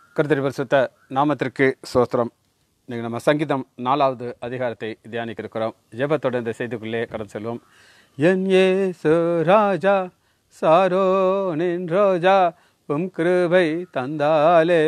கருத்தறி பரிசுத்த நாமத்திற்கு சோஸ்திரம் நீங்கள் நம்ம சங்கீதம் நாலாவது அதிகாரத்தை தியானிக்க இருக்கிறோம் ஜெபத்தோட இந்த செய்திக்குள்ளே கடந்து செல்வோம் என் ஏசு ராஜா சாரோ நின் ரோஜா உம் கிருபை தந்தாலே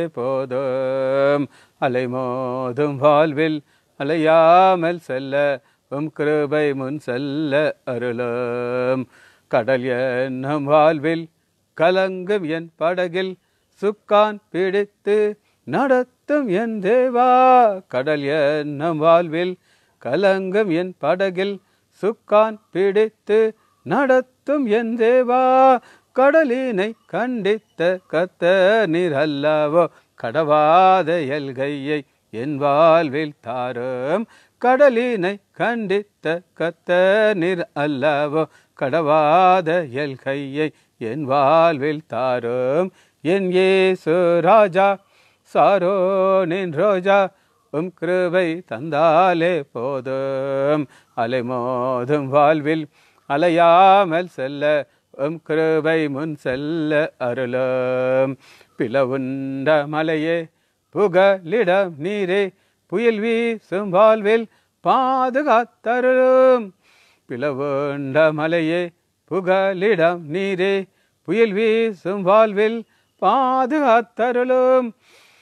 போதும் அலைமோதும் வாழ்வில் அலையாமல் செல்ல உம் கிருபை முன் செல்ல அருளும் கடல் என்னும் வாழ்வில் கலங்கும் என் படகில் சுக்கான் பிடித்து நடத்தும் என் தேவா கடல் என்னும் வாழ்வில் கலங்கும் என் படகில் சுக்கான் பிடித்து நடத்தும் என் தேவா கடலினை கண்டித்த கத்த நீர் அல்லவோ கடவாத எல்கையை என் வாழ்வில் தாரும் கடலினை கண்டித்த கத்த நீர் அல்லவோ கடவாத எல்கையை என் வாழ்வில் தாரும் என் ஏசு ராஜா சாரோ நின் ரோஜா உம் கிருபை தந்தாலே போதும் அலைமோதும் வாழ்வில் அலையாமல் செல்ல உம் கிருபை முன் செல்ல அருளும் பிளவுண்ட மலையே புகலிடம் நீரே புயல் வீசும் வாழ்வில் பாதுகாத்தருளும் பிளவுண்ட மலையே புகலிடம் நீரே புயல் வீசும் வாழ்வில் பாதுகாத்தருளும்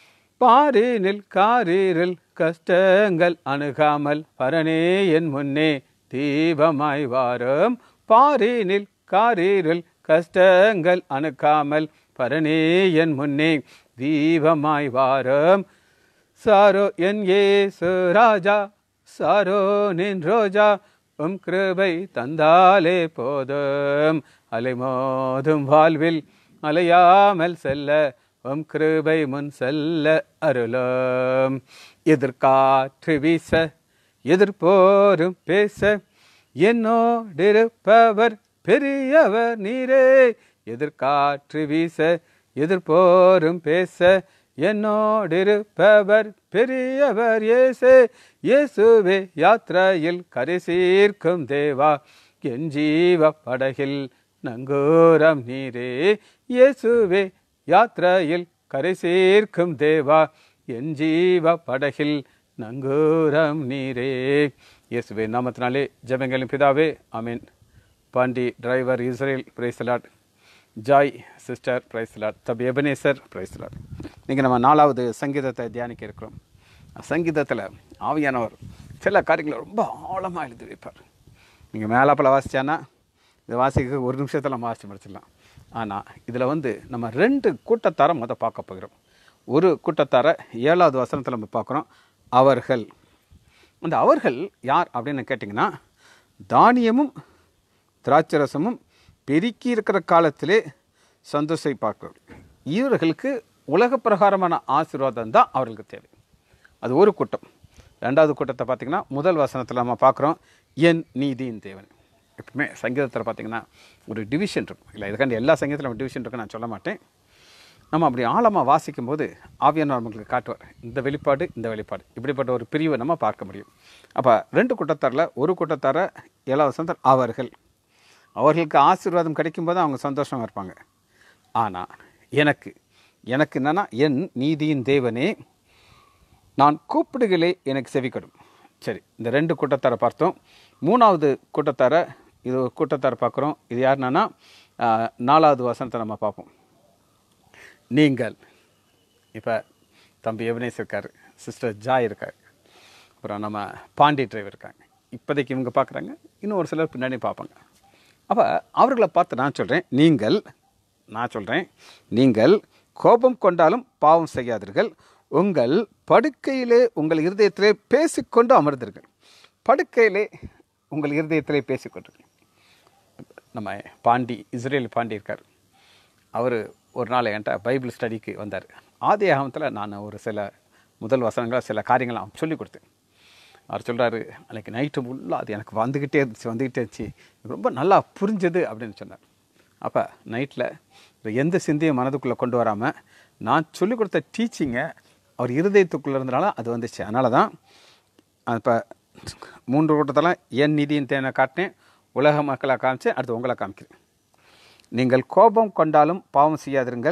பாரினில் காரீரில் கஷ்டங்கள் அணுகாமல் பரணே என் முன்னே தீபமாய் வாரும் பாரினில் காரீரில் கஷ்டங்கள் அணுகாமல் பரணே என் முன்னே தீபமாய் வாரும் சாரோ என் ஏசு ராஜா சாரோ நின் ரோஜா உம் கிருபை தந்தாலே போதும் அலைமோதும் வாழ்வில் அலையாமல் செல்ல உம் கிருபை முன் செல்ல அருளும் எதிர்காற்று வீச எதிர்போரும் பேச என்னோடிருப்பவர் பெரியவர் நீரே எதிர்காற்று வீச எதிர்போரும் பேச என்னோடிருப்பவர் பெரியவர் இயேசு இயேசுவே யாத்திரையில் கரை சீர்க்கும் தேவா என் ஜீவ படகில் நங்கூரம் நீரே இயேசுவே யாத்திரையில் கரை சேர்க்கும் தேவா என் ஜீவ படகில் நங்கூரம் நீரே இயேசுவே நாமத்தினாலே ஜெபங்களின் பிதாவே ஆமீன் பாண்டி டிரைவர் இஸ்ரேல் பிரைஸ்லாட் ஜாய் சிஸ்டர் பிரைஸ்லாட் தபி எபனேசர் பிரைஸ்லாட் நீங்கள் நம்ம நாலாவது சங்கீதத்தை தியானிக்க இருக்கிறோம் சங்கீதத்தில் ஆவியானவர் சில காரியங்களை ரொம்ப ஆழமாக எழுதி வைப்பார் நீங்கள் மேலாப்பில் வாசிச்சானா இதை வாசிக்க ஒரு நிமிஷத்தில் நம்ம வாசித்து முடிச்சிடலாம் ஆனால் இதில் வந்து நம்ம ரெண்டு கூட்டத்தாரை மொதல் பார்க்க போகிறோம் ஒரு கூட்டத்தாரை ஏழாவது வசனத்தில் நம்ம பார்க்குறோம் அவர்கள் அந்த அவர்கள் யார் அப்படின்னு கேட்டிங்கன்னா தானியமும் திராட்சரசமும் பெருக்கி இருக்கிற காலத்திலே சந்தோஷை பார்க்கிறவர்கள் இவர்களுக்கு உலக பிரகாரமான ஆசீர்வாதம் தான் அவர்களுக்கு தேவை அது ஒரு கூட்டம் ரெண்டாவது கூட்டத்தை பார்த்திங்கன்னா முதல் வசனத்தில் நம்ம பார்க்குறோம் என் நீதியின் தேவன் எப்பவுமே சங்கீதத்தில் பார்த்திங்கன்னா ஒரு டிவிஷன் இருக்கும் இல்லை இதுக்காண்டி எல்லா சங்கீதத்திலும் டிவிஷன் இருக்குன்னு நான் சொல்ல மாட்டேன் நம்ம அப்படி ஆழமாக வாசிக்கும் போது ஆவியானவர் நம்மளுக்கு காட்டுவார் இந்த வெளிப்பாடு இந்த வெளிப்பாடு இப்படிப்பட்ட ஒரு பிரிவை நம்ம பார்க்க முடியும் அப்போ ரெண்டு கூட்டத்தாரில் ஒரு கூட்டத்தார ஏழாவது சந்தர் அவர்கள் அவர்களுக்கு ஆசீர்வாதம் கிடைக்கும்போது அவங்க சந்தோஷமாக இருப்பாங்க ஆனால் எனக்கு எனக்கு என்னென்னா என் நீதியின் தேவனே நான் கூப்பிடுகளே எனக்கு செவிக்கடும் சரி இந்த ரெண்டு கூட்டத்தாரை பார்த்தோம் மூணாவது கூட்டத்தாரை இது ஒரு கூட்டத்தாரை பார்க்குறோம் இது யாருன்னா நாலாவது வசனத்தை நம்ம பார்ப்போம் நீங்கள் இப்போ தம்பி எவனேஸ் இருக்கார் சிஸ்டர் ஜாய் இருக்கார் அப்புறம் நம்ம பாண்டி டிரைவர் இருக்காங்க இப்போதைக்கு இவங்க பார்க்குறாங்க இன்னும் ஒரு சிலர் பின்னாடி பார்ப்பாங்க அப்போ அவர்களை பார்த்து நான் சொல்கிறேன் நீங்கள் நான் சொல்கிறேன் நீங்கள் கோபம் கொண்டாலும் பாவம் செய்யாதீர்கள் உங்கள் படுக்கையிலே உங்கள் இருதயத்திலே பேசிக்கொண்டு அமர்ந்தீர்கள் படுக்கையிலே உங்கள் இருதயத்திலே பேசிக்கொண்டிருங்கள் நம்ம பாண்டி இஸ்ரேல் பாண்டி இருக்கார் அவர் ஒரு நாள் என்கிட்ட பைபிள் ஸ்டடிக்கு வந்தார் ஆதி ஆகமத்தில் நான் ஒரு சில முதல் வசனங்களை சில காரியங்களை சொல்லி கொடுத்தேன் அவர் சொல்கிறாரு அன்றைக்கி நைட்டு ஃபுல்லாக அது எனக்கு வந்துக்கிட்டே இருந்துச்சு வந்துக்கிட்டே இருந்துச்சு எனக்கு ரொம்ப நல்லா புரிஞ்சது அப்படின்னு சொன்னார் அப்போ நைட்டில் எந்த சிந்தையும் மனதுக்குள்ளே கொண்டு வராமல் நான் சொல்லிக் கொடுத்த டீச்சிங்கை அவர் இருதயத்துக்குள்ளே இருந்தனால அது வந்துச்சு அதனால தான் இப்போ மூன்று கூட்டத்தெல்லாம் என் நிதியின் தேனை காட்டினேன் உலக மக்களை காமிச்சேன் அடுத்து உங்களை காமிக்கிறேன் நீங்கள் கோபம் கொண்டாலும் பாவம் செய்யாதிருங்கள்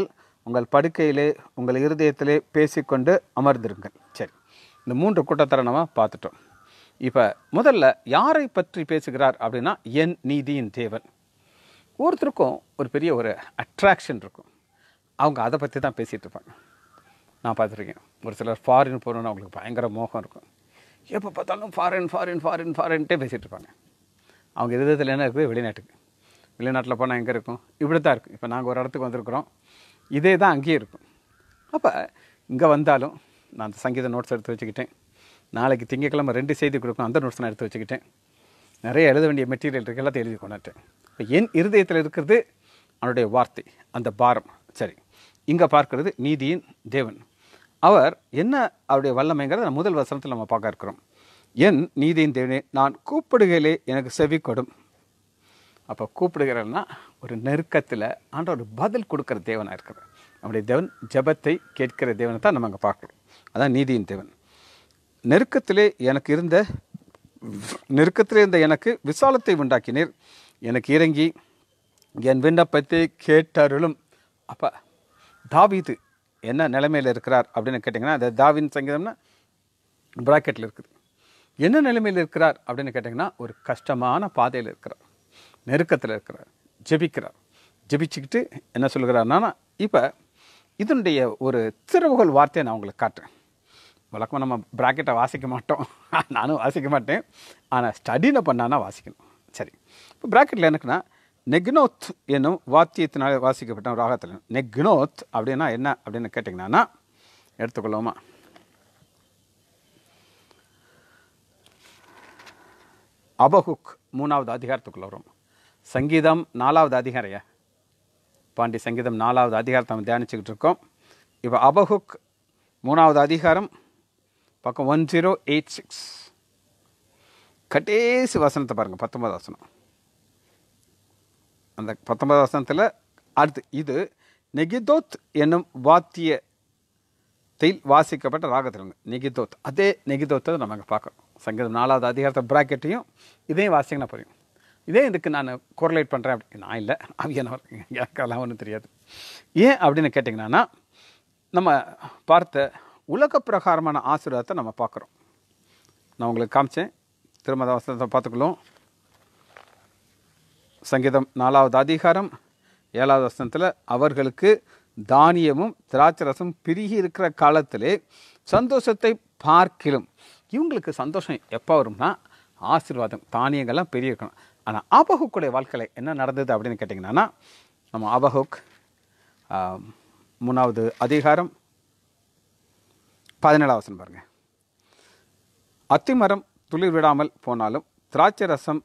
உங்கள் படுக்கையிலே உங்கள் இருதயத்திலே பேசிக்கொண்டு அமர்ந்திருங்கள் சரி இந்த மூன்று கூட்டத்தரை நம்ம பார்த்துட்டோம் இப்போ முதல்ல யாரை பற்றி பேசுகிறார் அப்படின்னா என் நீதியின் தேவன் ஒவ்வொருத்தருக்கும் ஒரு பெரிய ஒரு அட்ராக்ஷன் இருக்கும் அவங்க அதை பற்றி தான் பேசிகிட்டு இருப்பாங்க நான் பார்த்துருக்கேன் ஒரு சிலர் ஃபாரின் போகணுன்னு அவங்களுக்கு பயங்கர மோகம் இருக்கும் எப்போ பார்த்தாலும் ஃபாரின் ஃபாரின் ஃபாரின் ஃபாரின்ட்டே பேசிகிட்டு இருப்பாங்க அவங்க இருதயத்தில் என்ன இருக்குது வெளிநாட்டுக்கு வெளிநாட்டில் போனால் எங்கே இருக்கும் இப்படி தான் இருக்கும் இப்போ நாங்கள் ஒரு இடத்துக்கு வந்திருக்கிறோம் இதே தான் அங்கேயும் இருக்கும் அப்போ இங்கே வந்தாலும் நான் அந்த சங்கீத நோட்ஸ் எடுத்து வச்சுக்கிட்டேன் நாளைக்கு திங்கக்கிழமை ரெண்டு செய்தி கொடுக்கணும் அந்த நோட்ஸ் நான் எடுத்து வச்சுக்கிட்டேன் நிறைய எழுத வேண்டிய மெட்டீரியல் இருக்கு எல்லாத்தையும் எழுதி கொண்டாட்டேன் இப்போ என் இருதயத்தில் இருக்கிறது அவனுடைய வார்த்தை அந்த பாரம் சரி இங்கே பார்க்கிறது நீதியின் தேவன் அவர் என்ன அவருடைய வல்லமைங்கிறத முதல் வசனத்தில் நம்ம பார்க்க இருக்கிறோம் என் நீதியின் தேவனே நான் கூப்பிடுகையிலே எனக்கு செவி கொடும் அப்போ கூப்பிடுகிறன்னா ஒரு நெருக்கத்தில் ஆண்டவர் பதில் கொடுக்குற தேவனாக இருக்கிறார் நம்முடைய தேவன் ஜெபத்தை கேட்கிற தேவனை தான் நம்ம அங்கே பார்க்குறோம் அதான் நீதியின் தேவன் நெருக்கத்திலே எனக்கு இருந்த நெருக்கத்திலே இருந்த எனக்கு விசாலத்தை உண்டாக்கினீர் எனக்கு இறங்கி என் விண்ணப்பத்தை கேட்டருளும் அப்போ தாவீது என்ன நிலைமையில் இருக்கிறார் அப்படின்னு கேட்டிங்கன்னா அந்த தாவின் சங்கீதம்னா ப்ராக்கெட்டில் இருக்குது என்ன நிலைமையில் இருக்கிறார் அப்படின்னு கேட்டிங்கன்னா ஒரு கஷ்டமான பாதையில் இருக்கிறார் நெருக்கத்தில் இருக்கிறார் ஜெபிக்கிறார் ஜெபிச்சுக்கிட்டு என்ன சொல்கிறார்னா இப்போ இதனுடைய ஒரு திறவுகோல் வார்த்தையை நான் உங்களுக்கு காட்டுறேன் வழக்கமாக நம்ம ப்ராக்கெட்டை வாசிக்க மாட்டோம் நானும் வாசிக்க மாட்டேன் ஆனால் ஸ்டடியில் பண்ணானா வாசிக்கணும் சரி இப்போ ப்ராக்கெட்டில் எனக்குன்னா நெக்னோத் என்னும் வாத்தியத்தினால் வாசிக்கப்பட்ட ஒரு ராகத்தில் நெக்னோத் அப்படின்னா என்ன அப்படின்னு கேட்டிங்கன்னா எடுத்துக்கொள்வோமா அபஹுக் மூணாவது அதிகாரத்துக்குள்ள வரும் சங்கீதம் நாலாவது அதிகாரையா பாண்டி சங்கீதம் நாலாவது அதிகாரத்தை நம்ம தியானிச்சுக்கிட்டு இருக்கோம் இப்போ அபஹுக் மூணாவது அதிகாரம் பக்கம் ஒன் ஜீரோ எயிட் சிக்ஸ் கடைசி வசனத்தை பாருங்கள் பத்தொன்பது வசனம் அந்த பத்தொன்பது வசனத்தில் அடுத்து இது நெகிதோத் என்னும் வாத்தியத்தில் வாசிக்கப்பட்ட ராகத்தில் நெகிதோத் அதே நெகிதோத்தை நம்ம அங்கே பார்க்குறோம் சங்கீதம் நாலாவது அதிகாரத்தை ப்ராக்கெட்டையும் இதையும் வாசிங்கன்னா புரியும் இதே இதுக்கு நான் கோரிலேட் பண்ணுறேன் அப்படி நான் இல்லை அவியனவர் எனக்கு அதெல்லாம் ஒன்றும் தெரியாது ஏன் அப்படின்னு கேட்டிங்கன்னா நம்ம பார்த்த உலக பிரகாரமான ஆசீர்வாதத்தை நம்ம பார்க்குறோம் நான் உங்களுக்கு காமிச்சேன் திருமத வசனத்தை பார்த்துக்கலாம் சங்கீதம் நாலாவது அதிகாரம் ஏழாவது வசனத்தில் அவர்களுக்கு தானியமும் திராட்சரசம் பிரிகி இருக்கிற காலத்திலே சந்தோஷத்தை பார்க்கிலும் இவங்களுக்கு சந்தோஷம் எப்போ வரும்னா ஆசீர்வாதம் தானியங்கள்லாம் பெரிய இருக்கணும் ஆனால் ஆபகுக்குடைய வாழ்க்கையில் என்ன நடந்தது அப்படின்னு கேட்டிங்கன்னா நம்ம ஆபகுக் ஆம், மூணாவது அதிகாரம் பதினேழாவது வசனம் பாருங்க அத்திமரம் துளிர் விடாமல் போனாலும் திராட்சை ரசம்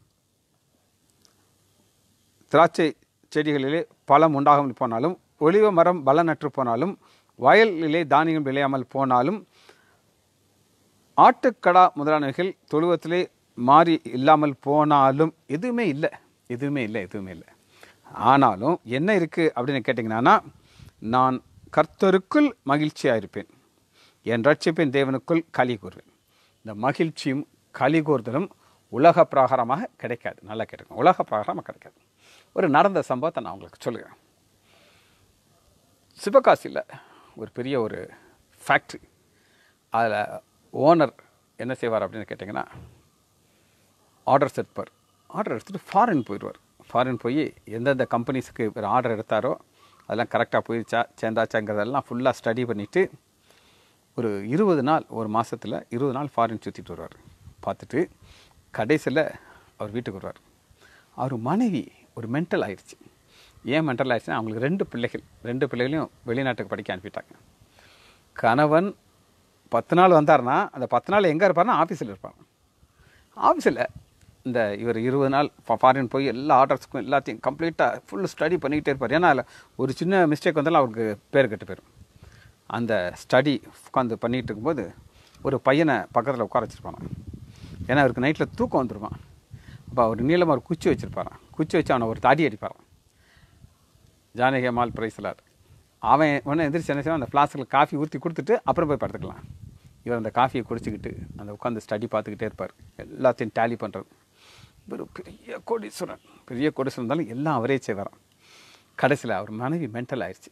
திராட்சை செடிகளிலே பழம் உண்டாகாமல் போனாலும் ஒலிவ மரம் பலனற்று போனாலும் வயலிலே தானியம் விளையாமல் போனாலும் ஆட்டுக்கடா முதலானவைகள் தொழுவத்திலே மாறி இல்லாமல் போனாலும் எதுவுமே இல்லை எதுவுமே இல்லை எதுவுமே இல்லை ஆனாலும் என்ன இருக்குது அப்படின்னு கேட்டிங்கன்னா நான் கர்த்தருக்குள் மகிழ்ச்சியாக இருப்பேன் என் ரட்சிப்பின் தேவனுக்குள் களி கூறுவேன் இந்த மகிழ்ச்சியும் களி கூறுதலும் உலக பிரகாரமாக கிடைக்காது நல்லா கேட்டுக்கோங்க உலக பிரகாரமாக கிடைக்காது ஒரு நடந்த சம்பவத்தை நான் உங்களுக்கு சொல்லுகிறேன் சிவகாசியில் ஒரு பெரிய ஒரு ஃபேக்ட்ரி அதில் ஓனர் என்ன செய்வார் அப்படின்னு கேட்டிங்கன்னா ஆர்டர்ஸ் எடுப்பார் ஆர்டர் எடுத்துகிட்டு ஃபாரின் போயிடுவார் ஃபாரின் போய் எந்தெந்த கம்பெனிஸுக்கு இவர் ஆர்டர் எடுத்தாரோ அதெல்லாம் கரெக்டாக போயிடுச்சா சேர்ந்தாச்சாங்கிறதெல்லாம் ஃபுல்லாக ஸ்டடி பண்ணிவிட்டு ஒரு இருபது நாள் ஒரு மாதத்தில் இருபது நாள் ஃபாரின் சுற்றிட்டு வருவார் பார்த்துட்டு கடைசியில் அவர் வீட்டுக்கு வருவார் அவர் மனைவி ஒரு மென்டல் ஆயிடுச்சு ஏன் மென்டல் ஆயிடுச்சுன்னா அவங்களுக்கு ரெண்டு பிள்ளைகள் ரெண்டு பிள்ளைகளையும் வெளிநாட்டுக்கு படிக்க அனுப்பிட்டாங்க கணவன் பத்து நாள் வந்தார்னா அந்த பத்து நாள் எங்கே இருப்பார்னா ஆஃபீஸில் இருப்பார் ஆஃபீஸில் இந்த இவர் இருபது நாள் ஃபாரின் போய் எல்லா ஆர்டர்ஸுக்கும் எல்லாத்தையும் கம்ப்ளீட்டாக ஃபுல் ஸ்டடி பண்ணிக்கிட்டே இருப்பார் ஏன்னா அதில் ஒரு சின்ன மிஸ்டேக் வந்தாலும் அவருக்கு பேர் கெட்டு போயிடும் அந்த ஸ்டடி உட்காந்து பண்ணிகிட்டு இருக்கும்போது ஒரு பையனை பக்கத்தில் உட்கார வச்சுருப்பாங்க ஏன்னா அவருக்கு நைட்டில் தூக்கம் வந்துருவான் அப்போ அவர் நீளமாக ஒரு குச்சி வச்சுருப்பாரான் குச்சி வச்சு அவனை ஒரு தாடி அடிப்பாரான் ஜானகி அம்மாள் பிரைஸ்லார் அவன் உடனே எந்திரிச்சு என்ன செய்வான் அந்த ஃப்ளாஸ்கில் காஃபி ஊற்றி கொடுத்துட்டு அப்புறம் போய் படுத்துக்கலாம் இவர் அந்த காஃபியை குடிச்சிக்கிட்டு அந்த உட்காந்து ஸ்டடி பார்த்துக்கிட்டே இருப்பார் எல்லாத்தையும் டேலி பண்ணுறது இவர் பெரிய கோடீஸ்வரன் பெரிய கோடீஸ்வரன் இருந்தாலும் எல்லாம் அவரே செய்வாராம் கடைசியில் அவர் மனைவி மென்டல் ஆயிடுச்சு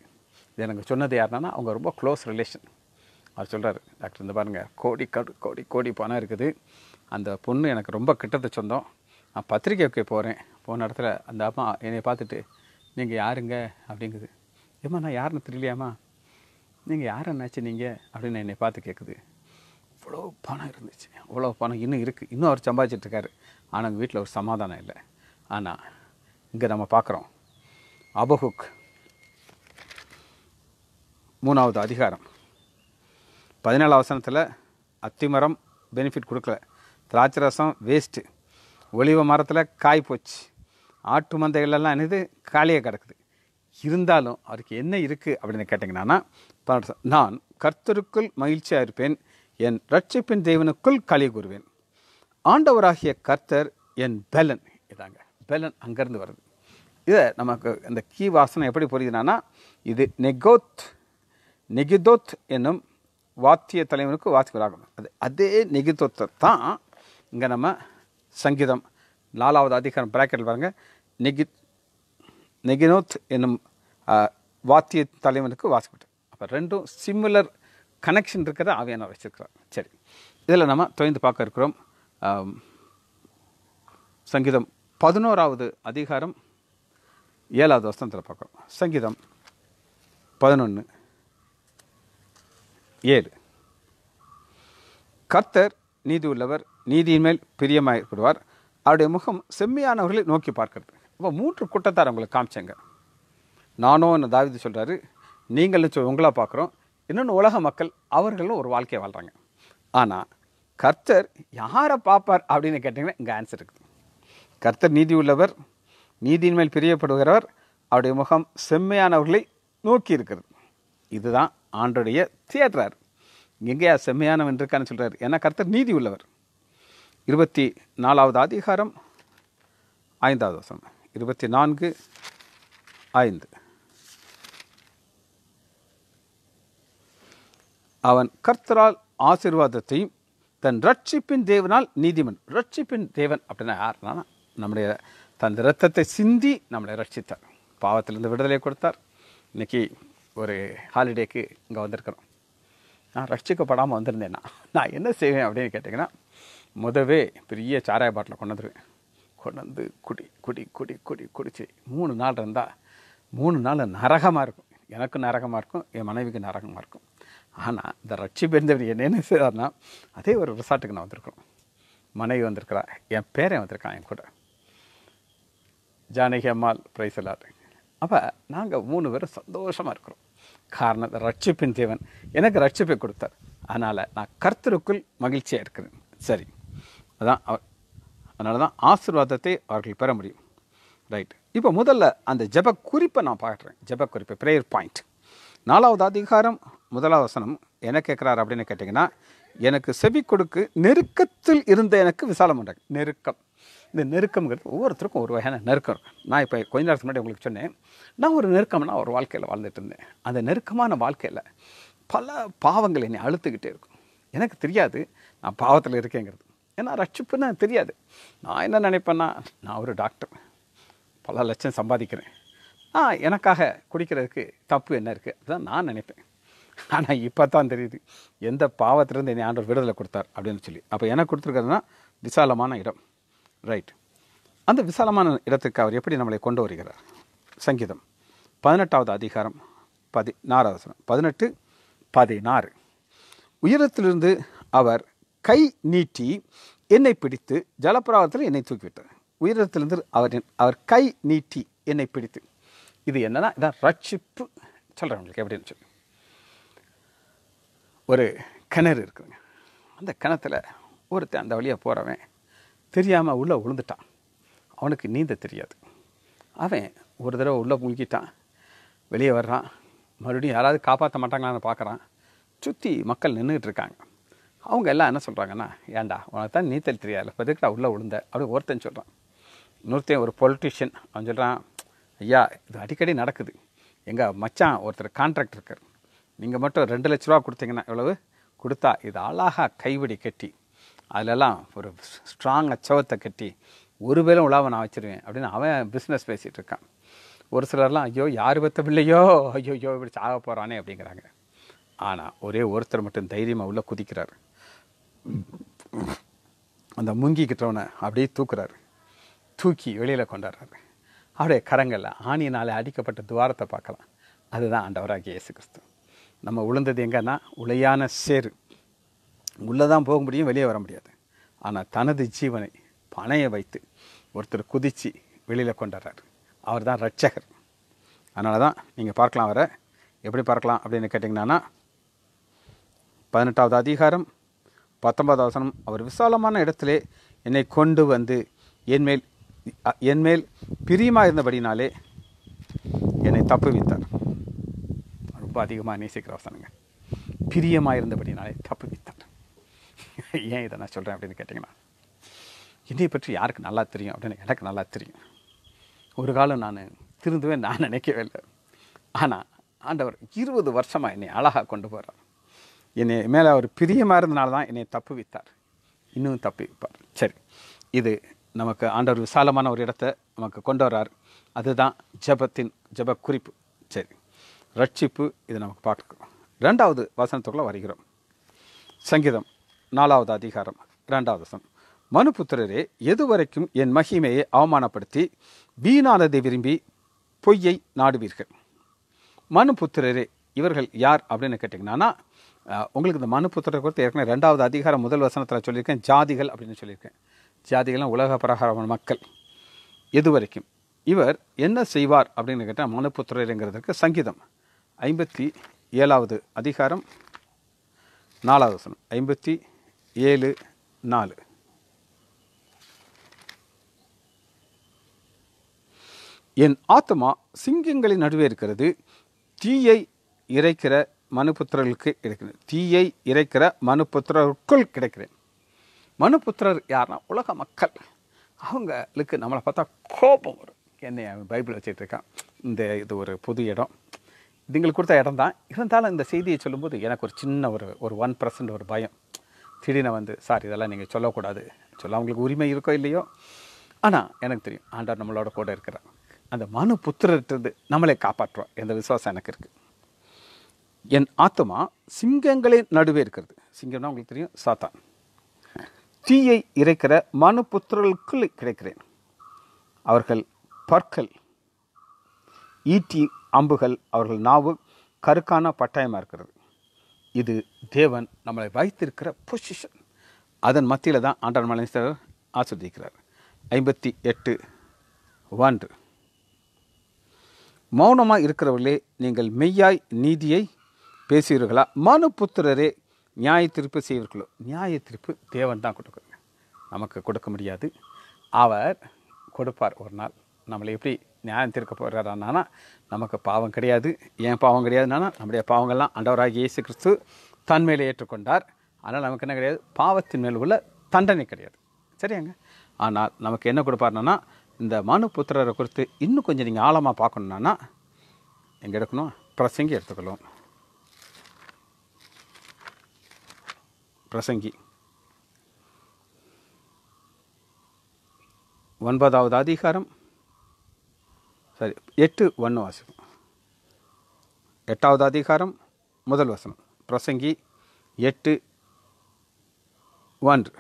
இது எனக்கு சொன்னது யாருன்னா அவங்க ரொம்ப க்ளோஸ் ரிலேஷன் அவர் சொல்கிறார் டாக்டர் இந்த பாருங்கள் கோடி கடு கோடி கோடி பணம் இருக்குது அந்த பொண்ணு எனக்கு ரொம்ப கிட்டத்து சொந்தம் நான் பத்திரிக்கை வைக்க போகிறேன் போன இடத்துல அந்த அம்மா என்னை பார்த்துட்டு நீங்கள் யாருங்க அப்படிங்குது ஏம்மா நான் யாருன்னு தெரியலையாம்மா நீங்கள் யாரை நினச்சி நீங்கள் அப்படின்னு என்னை பார்த்து கேட்குது இவ்வளோ பணம் இருந்துச்சு இவ்வளோ பணம் இன்னும் இருக்குது இன்னும் அவர் சம்பாதிச்சிட்டு இருக்காரு ஆனால் எங்கள் வீட்டில் ஒரு சமாதானம் இல்லை ஆனால் இங்கே நம்ம பார்க்குறோம் அபஹுக் மூணாவது அதிகாரம் பதினேழு அவசரத்தில் அத்திமரம் பெனிஃபிட் கொடுக்கல திராட்சை ரசம் வேஸ்ட்டு ஒலிவ மரத்தில் காய் போச்சு ஆட்டு மந்தைகளெல்லாம் என்னது காலியாக கிடக்குது இருந்தாலும் அவருக்கு என்ன இருக்குது அப்படின்னு கேட்டிங்கன்னா பன்னெண்டு ச- நான் கர்த்தருக்குள் மகிழ்ச்சியாக இருப்பேன் என் ரட்சிப்பின் தேவனுக்குள் களி கூறுவேன் ஆண்டவராகிய கர்த்தர் என் பெலன் இதாங்க பெலன் அங்கேருந்து வருது இதை நமக்கு இந்த கீ வாசனை எப்படி புரியுதுன்னா இது நெகோத் நெகிதோத் என்னும் வாத்திய தலைவனுக்கு வாத்தியராகும் அது அதே நெகிதோத்தை தான் இங்கே நம்ம சங்கீதம் நாலாவது அதிகாரம் பிராக்கெட்டில் பாருங்க நெகி நெகினோத் என்னும் ஆ, வாத்திய தலைவனுக்கு வாசிக்கிட்டு அப்போ ரெண்டும் சிமிலர் கனெக்ஷன் இருக்கிறத ஆவியானவர் வச்சிருக்கிறார் சரி இதில் நம்ம தொய்ந்து பார்க்க இருக்கிறோம் ஆம், சங்கீதம் பதினோராவது அதிகாரம் ஏழாவது வசனத்தில் பார்க்குறோம் சங்கீதம் பதினொன்று ஏழு கர்த்தர் நீதி உள்ளவர் நீதியின் மேல் பிரியமாயிருப்படுவார் அவருடைய முகம் செம்மையானவர்களை நோக்கி பார்க்கிறது அப்போ மூன்று கூட்டத்தார் உங்களுக்கு காமிச்சேங்க நானும் என்ன தாவிது சொல்கிறாரு நீங்களும் சொல் உங்களா பார்க்குறோம் இன்னொன்று உலக மக்கள் அவர்களும் ஒரு வாழ்க்கையை வாழ்கிறாங்க ஆனால் கர்த்தர் யாரை பார்ப்பார் அப்படின்னு கேட்டிங்கன்னா இங்கே ஆன்சர் இருக்குது கர்த்தர் நீதி உள்ளவர் நீதியின் மேல் பிரியப்படுகிறவர் அவருடைய முகம் செம்மையானவர்களை நோக்கி இருக்கிறது இதுதான் ஆண்டுடைய தியேட்டர் எங்கேயா செம்மையானவன் இருக்கான்னு சொல்றாரு ஏன்னா கர்த்தர் நீதி உள்ளவர் இருபத்தி நாலாவது அதிகாரம் ஐந்தாவது வசனம் இருபத்தி நான்கு ஐந்து அவன் கர்த்தரால் ஆசீர்வாதத்தையும் தன் ரட்சிப்பின் தேவனால் நீதிமன் ரட்சிப்பின் தேவன் அப்படின்னா யாருன்னா நம்முடைய தன் இரத்தத்தை சிந்தி நம்மளை ரட்சித்தார் பாவத்திலிருந்து விடுதலை கொடுத்தார் இன்னைக்கு ஒரு ஹாலிடேக்கு இங்கே வந்திருக்கிறோம் நான் ரட்சிக்கப்படாமல் வந்திருந்தேன்னா நான் என்ன செய்வேன் அப்படின்னு கேட்டிங்கன்னா முதவே பெரிய சாராய பாட்டில் கொண்டு வந்துடுவேன் கொண்டு வந்து குடி குடி குடி குடி குடிச்சு மூணு நாள் இருந்தால் மூணு நாள் நரகமாக இருக்கும் எனக்கும் நரகமாக இருக்கும் என் மனைவிக்கு நரகமாக இருக்கும் ஆனால் இந்த ரட்சிப்பு இருந்தவர் என்ன என்ன செய்தார்னா அதே ஒரு ரிசார்ட்டுக்கு நான் வந்திருக்கிறோம் மனைவி வந்திருக்கிறா என் பேரன் வந்திருக்கான் என் கூட ஜானகி அம்மாள் பிரைஸ் எல்லாரும் அப்போ நாங்கள் மூணு பேரும் சந்தோஷமாக இருக்கிறோம் காரணம் இந்த ரட்சிப்பின் தேவன் எனக்கு ரட்சிப்பை கொடுத்தார் அதனால் நான் கர்த்தருக்குள் மகிழ்ச்சியாக இருக்கிறேன் சரி அதான் அவர் அதனால தான் ஆசீர்வாதத்தை அவர்கள் பெற முடியும் ரைட் இப்போ முதல்ல அந்த ஜெப குறிப்பை நான் பார்க்குறேன் ஜெப குறிப்பு ப்ரேயர் பாயிண்ட் நாலாவது அதிகாரம் முதலாவது வசனம் என்ன கேட்குறாரு அப்படின்னு கேட்டிங்கன்னா எனக்கு செவி கொடுக்கு நெருக்கத்தில் இருந்த எனக்கு விசாலம் உண்டாங்க நெருக்கம் இந்த நெருக்கம்ங்கிறது ஒவ்வொருத்தருக்கும் ஒரு வகையான நெருக்கம் இருக்கும் நான் இப்போ கொஞ்ச நேரத்துக்கு முன்னாடி உங்களுக்கு சொன்னேன் நான் ஒரு நெருக்கம்னா ஒரு வாழ்க்கையில் வாழ்ந்துட்டு இருந்தேன் அந்த நெருக்கமான வாழ்க்கையில் பல பாவங்கள் என்னை அழுத்துக்கிட்டே இருக்கும் எனக்கு தெரியாது நான் பாவத்தில் இருக்கேங்கிறது ஏன்னா ரட்சிப்புன்னு எனக்கு தெரியாது நான் என்ன நினைப்பேன்னா நான் ஒரு டாக்டர் பல லட்சம் சம்பாதிக்கிறேன் ஆ எனக்காக குடிக்கிறதுக்கு தப்பு என்ன இருக்குது அதுதான் நான் நினைப்பேன் ஆனால் இப்போ தான் தெரியுது எந்த பாவத்திலிருந்து என்னை ஆண்டவர் விடுதலை கொடுத்தார் அப்படின்னு சொல்லி அப்போ எனக்கு கொடுத்துருக்கிறதுனா விசாலமான இடம் ரைட் அந்த விசாலமான இடத்துக்கு அவர் எப்படி நம்மளை கொண்டு வருகிறார் சங்கீதம் பதினெட்டாவது அதிகாரம் பதினாறாவது வசனம் பதினெட்டு பதினாறு உயரத்திலிருந்து அவர் கை நீட்டி என்னை பிடித்து ஜலப்பிரவாகத்தில் என்னை தூக்கிவிட்டார் உயரத்திலிருந்து அவர் என்- அவர் கை நீட்டி என்னை பிடித்து இது என்னன்னா இதான் ரட்சிப்பு சொல்கிறேன் உங்களுக்கு எப்படின்னு சொல்லி ஒரு கிணறு இருக்குதுங்க அந்த கிணத்துல ஒருத்தன் அந்த வழியாக போகிறவன் தெரியாமல் உள்ளே விழுந்துட்டான் அவனுக்கு நீந்த தெரியாது அவன் ஒரு தடவை உள்ளே முழுகிட்டான் வெளியே வர்றான் மறுபடியும் யாராவது காப்பாற்ற மாட்டாங்களான்னு பார்க்குறான் சுற்றி மக்கள் நின்றுட்டு இருக்காங்க அவங்க எல்லாம் என்ன சொல்கிறாங்கன்னா ஏன்டா உனக்கு தான் நீச்சல் தெரியாது எதுக்குடா உள்ளே விழுந்த அப்படி ஒருத்தன் சொல்கிறான் இன்னொருத்தன் ஒரு பொலிட்டிஷியன் அவன் சொல்கிறான் ஐயா இது அடிக்கடி நடக்குது எங்கள் மச்சான் ஒருத்தர் கான்ட்ராக்ட் இருக்கார் நீங்கள் மட்டும் ரெண்டு லட்ச ரூபா கொடுத்தீங்கன்னா எவ்வளவு கொடுத்தா இது அழகாக கைவிடி கட்டி அதிலெல்லாம் ஒரு ஸ்ட்ராங் அச்சவத்தை கட்டி ஒரு வேலும் உலாவை நான் வச்சிருவேன் அப்படின்னு அவன் பிஸ்னஸ் பேசிகிட்டு இருக்கான் ஒரு சிலர்லாம் ஐயோ யார் பெத்த பிள்ளையோ ஐயோ ஐயோ இப்படி சாக போகிறானே அப்படிங்கிறாங்க ஆனால் ஒரே ஒருத்தர் மட்டும் தைரியமாக உள்ள குதிக்கிறார் அந்த முங்கிக்கிட்டவனை அப்படியே தூக்குறாரு தூக்கி வெளியில் கொண்டாடுறாரு அவருடைய கரங்களில் ஆணியினால் அடிக்கப்பட்ட துவாரத்தை பார்க்கலாம் அதுதான் ஆண்டவராகிய இயேசு கிறிஸ்து நம்ம உளுந்தது எங்கன்னா உளையான சேரு உள்ளே தான் போக முடியும் வெளியே வர முடியாது ஆனால் தனது ஜீவனை பணைய வைத்து ஒருத்தர் குதித்து வெளியில் கொண்டாடுறாரு அவர் தான் ரட்சகர் அதனால தான் நீங்கள் பார்க்கலாம் அவரை எப்படி பார்க்கலாம் அப்படின்னு கேட்டிங்கன்னா பதினெட்டாவது அதிகாரம் பத்தொன்பதாவது வசனம் அவர் விசாலமான இடத்திலே என்னை கொண்டு வந்து என்மேல் அ- என்மேல் பிரியமாக இருந்தபடினாலே என்னை தப்புவித்தார் ரொம்ப அதிகமாக நேசிக்கிற வசனங்க பிரியமாக இருந்தபடினாலே தப்புவித்தார் ஏன் இதை நான் சொல்கிறேன் அப்படின்னு கேட்டிங்கன்னா என்னை பற்றி யாருக்கு நல்லா தெரியும் அப்படின்னு எனக்கு நல்லா தெரியும் ஒரு காலம் நான் திருந்துவே நான் நினைக்கவே இல்லை ஆனால் ஆண்டவர் இருபது வருஷமாக என்னை அழகாக கொண்டு போகிறார் என்னை மேலே அவர் பிரியமாக இருந்தனால தான் என்னை தப்பு வைத்தார் இன்னும் தப்பி வைப்பார் சரி இது நமக்கு ஆண்டவர் விசாலமான ஒரு இடத்தை நமக்கு கொண்டு வர்றார் அதுதான் ஜெபத்தின் ஜெப குறிப்பு சரி ரட்சிப்பு இது நமக்கு பார்க்கிறோம் ரெண்டாவது வசனத்துக்குள்ளே வருகிறோம் சங்கீதம் நாலாவது அதிகாரம் இரண்டாவது வசனம் மனுபுத்திரரே எதுவரைக்கும் என் மகிமையை அவமானப்படுத்தி வீணானதை விரும்பி பொய்யை நாடுவீர்கள் மனுபுத்திரரே இவர்கள் யார் அப்படின்னு கேட்டிங்கன்னா அஹ், உங்களுக்கு இந்த மனுபுத்திரரை குறித்து ஏற்கனவே ரெண்டாவது அதிகாரம் முதல் வசனத்தில் சொல்லியிருக்கேன் ஜாதிகள் அப்படின்னு சொல்லியிருக்கேன் ஜாதிகள்லாம் உலக பிரகாரமான மக்கள் எதுவரைக்கும் இவர் என்ன செய்வார் அப்படின்னு கேட்டால் மனுபுத்திரருங்கிறதுக்கு சங்கீதம் ஐம்பத்தி ஏழாவது அதிகாரம் நாலாவது வசனம் ஐம்பத்தி ஏழு நாலு என் ஆத்மா சிங்கங்களின் நடுவே இருக்கிறது தீயை இறைக்கிற மனுபுத்திரர்களுக்கு கிடைக்கிறது தீயை இறைக்கிற மனுபுத்திரருக்குள் கிடைக்கிறேன் மனுபுத்திரர் யாருன்னா உலக மக்கள் அவங்களுக்கு நம்மளை பார்த்தா கோபம் வரும் என்னை அவன் பைபிள் வச்சுட்டு இருக்கான் இந்த இது ஒரு புது இடம் இது எங்களுக்கு கொடுத்த இடம் தான் இருந்தாலும் இந்த செய்தியை சொல்லும்போது எனக்கு ஒரு சின்ன ஒரு ஒரு ஒன் பர்சன்ட் ஒரு பயம் திடீர்னு வந்து சார் இதெல்லாம் நீங்கள் சொல்லக்கூடாது சொல்ல அவங்களுக்கு உரிமை இருக்கோ இல்லையோ ஆனால் எனக்கு தெரியும் ஆண்டவர் நம்மளோட கூட இருக்கிறார் அந்த மனு புத்திரத்திலிருந்து நம்மளை காப்பாற்றுவோம் எந்த விசுவாசம் எனக்கு இருக்குது என் ஆத்மா சிங்கங்களின் நடுவே இருக்கிறது சிங்கம்னா உங்களுக்கு தெரியும் சாத்தான் தீயை இறைக்கிற மனு புத்திரர்களுக்குள் கிடைக்கிறேன் அவர்கள் பற்கள் ஈட்டி அம்புகள் அவர்கள் நாவு கருக்கான பட்டாயமாக இருக்கிறது இது தேவன் நம்மளை வைத்திருக்கிற பொசிஷன் அதன் மத்தியில் தான் ஆண்டவர் மலேஸ்வரர் ஆஸ்வதிக்கிறார் ஐம்பத்தி எட்டு ஒன்று மௌனமாக இருக்கிறவர்களே நீங்கள் மெய்யாய் நீதியை பேசுவீர்களா மனு புத்திரரே நியாய தீர்ப்பு செய்வீர்களோ நியாய தீர்ப்பு தேவன் தான் கொடுக்குறாங்க நமக்கு கொடுக்க முடியாது அவர் கொடுப்பார் ஒரு நாள் நம்மளை எப்படி நியாயம் தீர்க்க போகிறாரானா நமக்கு பாவம் கிடையாது ஏன் பாவம் கிடையாதுனா நம்முடைய பாவங்கள்லாம் ஆண்டவராகிய இயேசு கிறிஸ்து தன் மேலே ஏற்றுக்கொண்டார் ஆனால் நமக்கு என்ன கிடையாது பாவத்தின் மேல் உள்ள தண்டனை கிடையாது சரியாங்க ஆனால் நமக்கு என்ன கொடுப்பாருனா இந்த மனு புத்திரரை குறித்து இன்னும் கொஞ்சம் நீங்கள் ஆழமாக பார்க்கணுன்னா எங்கே எடுக்கணும் பிரசங்கி எடுத்துக்கணும் பிரசங்கி ஒன்பதாவது அதிகாரம் சரி எட்டு ஒன்று வாசிக்கும் எட்டாவது அதிகாரம் முதல் வசனம் பிரசங்கி எட்டு ஒன்று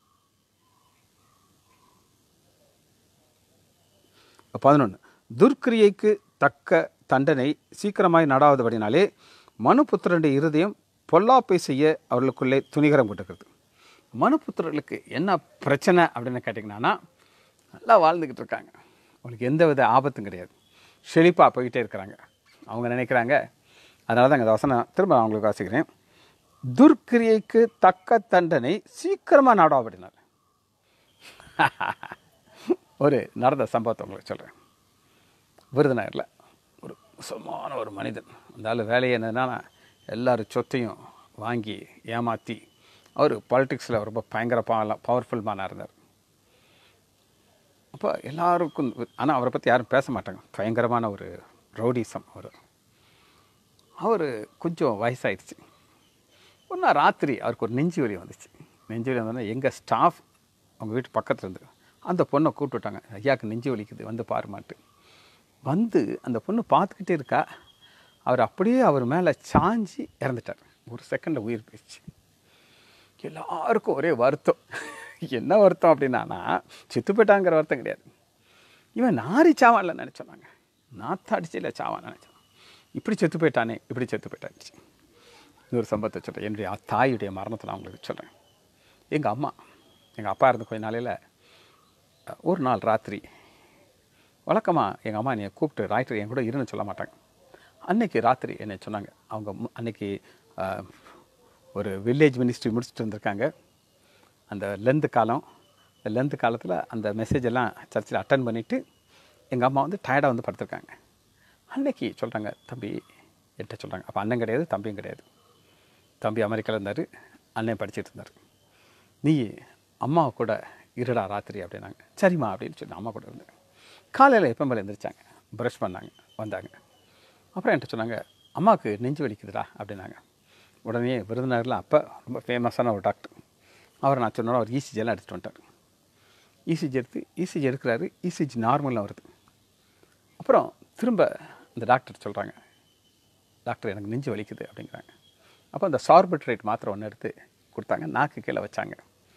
பதினொன்று துர்க்கிரியைக்கு தக்க தண்டனை சீக்கிரமாய் நடாவதுபடினாலே மனுபுத்திரனுடைய இருதயம் பொல்லாப்பை செய்ய அவர்களுக்குள்ளே துணிகரம் கொண்டிருக்கிறது மனுபுத்திரர்களுக்கு என்ன பிரச்சனை அப்படின்னு கேட்டிங்கன்னா நல்லா வாழ்ந்துக்கிட்டு இருக்காங்க அவங்களுக்கு எந்த வித ஆபத்தும் கிடையாது செழிப்பாக போய்கிட்டே இருக்கிறாங்க அவங்க நினைக்கிறாங்க அதனால தான் இந்த வசனம் திரும்ப நான் உங்களுக்கு வாசிக்கிறேன் துர்க்கிரியைக்கு தக்க தண்டனை சீக்கிரமாக நாடாவடினார் ஒரு நடந்த சம்பவத்தை உங்களுக்கு சொல்கிறேன் விருதுநகரில் ஒரு சுமான ஒரு மனிதன் அந்த ஆள் வேலையை என்னன்னா எல்லாரும் சொத்தையும் வாங்கி ஏமாற்றி அவர் பாலிட்டிக்ஸில் ரொம்ப பயங்கர பவர்ஃபுல் மேனாக இருந்தார் அப்போ எல்லாருக்கும் ஆனால் அவரை பற்றி யாரும் பேச மாட்டாங்க பயங்கரமான ஒரு ரவுடிசம் அவர் அவர் கொஞ்சம் வயசாயிடுச்சு ஒரு நாள் ராத்திரி அவருக்கு ஒரு நெஞ்சு வலி வந்துச்சு நெஞ்சு வலி வந்தோடனே எங்கள் ஸ்டாஃப் அவங்க வீட்டு பக்கத்தில் இருந்து அந்த பொண்ணை கூப்பிட்டுட்டாங்க ஐயாவுக்கு நெஞ்சு வலிக்குது வந்து பாருமாட்டு வந்து அந்த பொண்ணு பார்த்துக்கிட்டே இருக்கா அவர் அப்படியே அவர் மேலே சாஞ்சி இறந்துட்டார் ஒரு செகண்டில் உயிர் போயிடுச்சு எல்லாருக்கும் ஒரே வருத்தம் என்ன வருத்தம் அப்படின்னா செத்து போயிட்டாங்கிற வருத்தம் கிடையாது இவன் நாரி சாவான்ல நினச்சோன்னாங்க நாத்தாடிச்சியில் சாவான் நினச்சான் இப்படி செத்து போயிட்டானே இப்படி செத்து போயிட்டாச்சு இன்னொரு சம்பவத்தை சொல்கிறேன் என்னுடைய தாயுடைய மரணத்தை நான் உங்களுக்கு சொல்கிறேன் எங்கள் அம்மா எங்கள் அப்பா இருந்த கொஞ்ச நாளையில் ஒரு நாள் ராத்திரி வழக்கமாக எங்கள் அம்மா என்னை கூப்பிட்டு ராத்திரி என் கூட இருன்னு சொல்ல மாட்டாங்க அன்னைக்கு ராத்திரி என்னை சொன்னாங்க அவங்க மு- அன்னைக்கு அஹ், ஒரு வில்லேஜ் மினிஸ்ட்ரி முடிச்சுட்டு வந்திருக்காங்க அந்த லென்த்து காலம் இந்த லென்த்து காலத்தில் அந்த மெசேஜ் எல்லாம் சர்ச்சில் அட்டன் பண்ணிவிட்டு எங்கள் அம்மா வந்து டயர்டாக வந்து படுத்திருக்காங்க அன்னைக்கு சொல்கிறாங்க தம்பி என்கிட்ட சொல்கிறாங்க அப்போ அண்ணன் கிடையாது தம்பியும் கிடையாது தம்பி அமெரிக்காவில் இருந்தார் அண்ணன் படிச்சிட்டு இருந்தார் நீ அம்மா கூட இருடா ராத்திரி அப்படின்னாங்க சரிம்மா அப்படின்னு சொல்லி அம்மா கூட இருந்தேன் காலையில் எப்போ மேலே எழுந்திரிச்சாங்க ப்ரஷ் பண்ணாங்க வந்தாங்க அப்புறம் என்கிட்ட சொன்னாங்க அம்மாவுக்கு நெஞ்சு வலிக்குதுடா அப்படின்னாங்க உடனே விருதுநகரில் அப்போ ரொம்ப ஃபேமஸான ஒரு டாக்டர் அவர் நான் சொன்னாலும் அவர் இசிஜி எல்லாம் எடுத்துகிட்டு வந்துட்டார் இசிஜி எடுத்து இசிஜி எடுக்கிறாரு இசிஜி நார்மலாக வருது அப்புறம் திரும்ப இந்த டாக்டர் சொல்கிறாங்க டாக்டர் எனக்கு நெஞ்சு வலிக்குது அப்படிங்கிறாங்க அப்போ அந்த சார்பட்ரேட் மாத்திரை ஒன்று எடுத்து கொடுத்தாங்க நாக்கு கீழே வச்சாங்க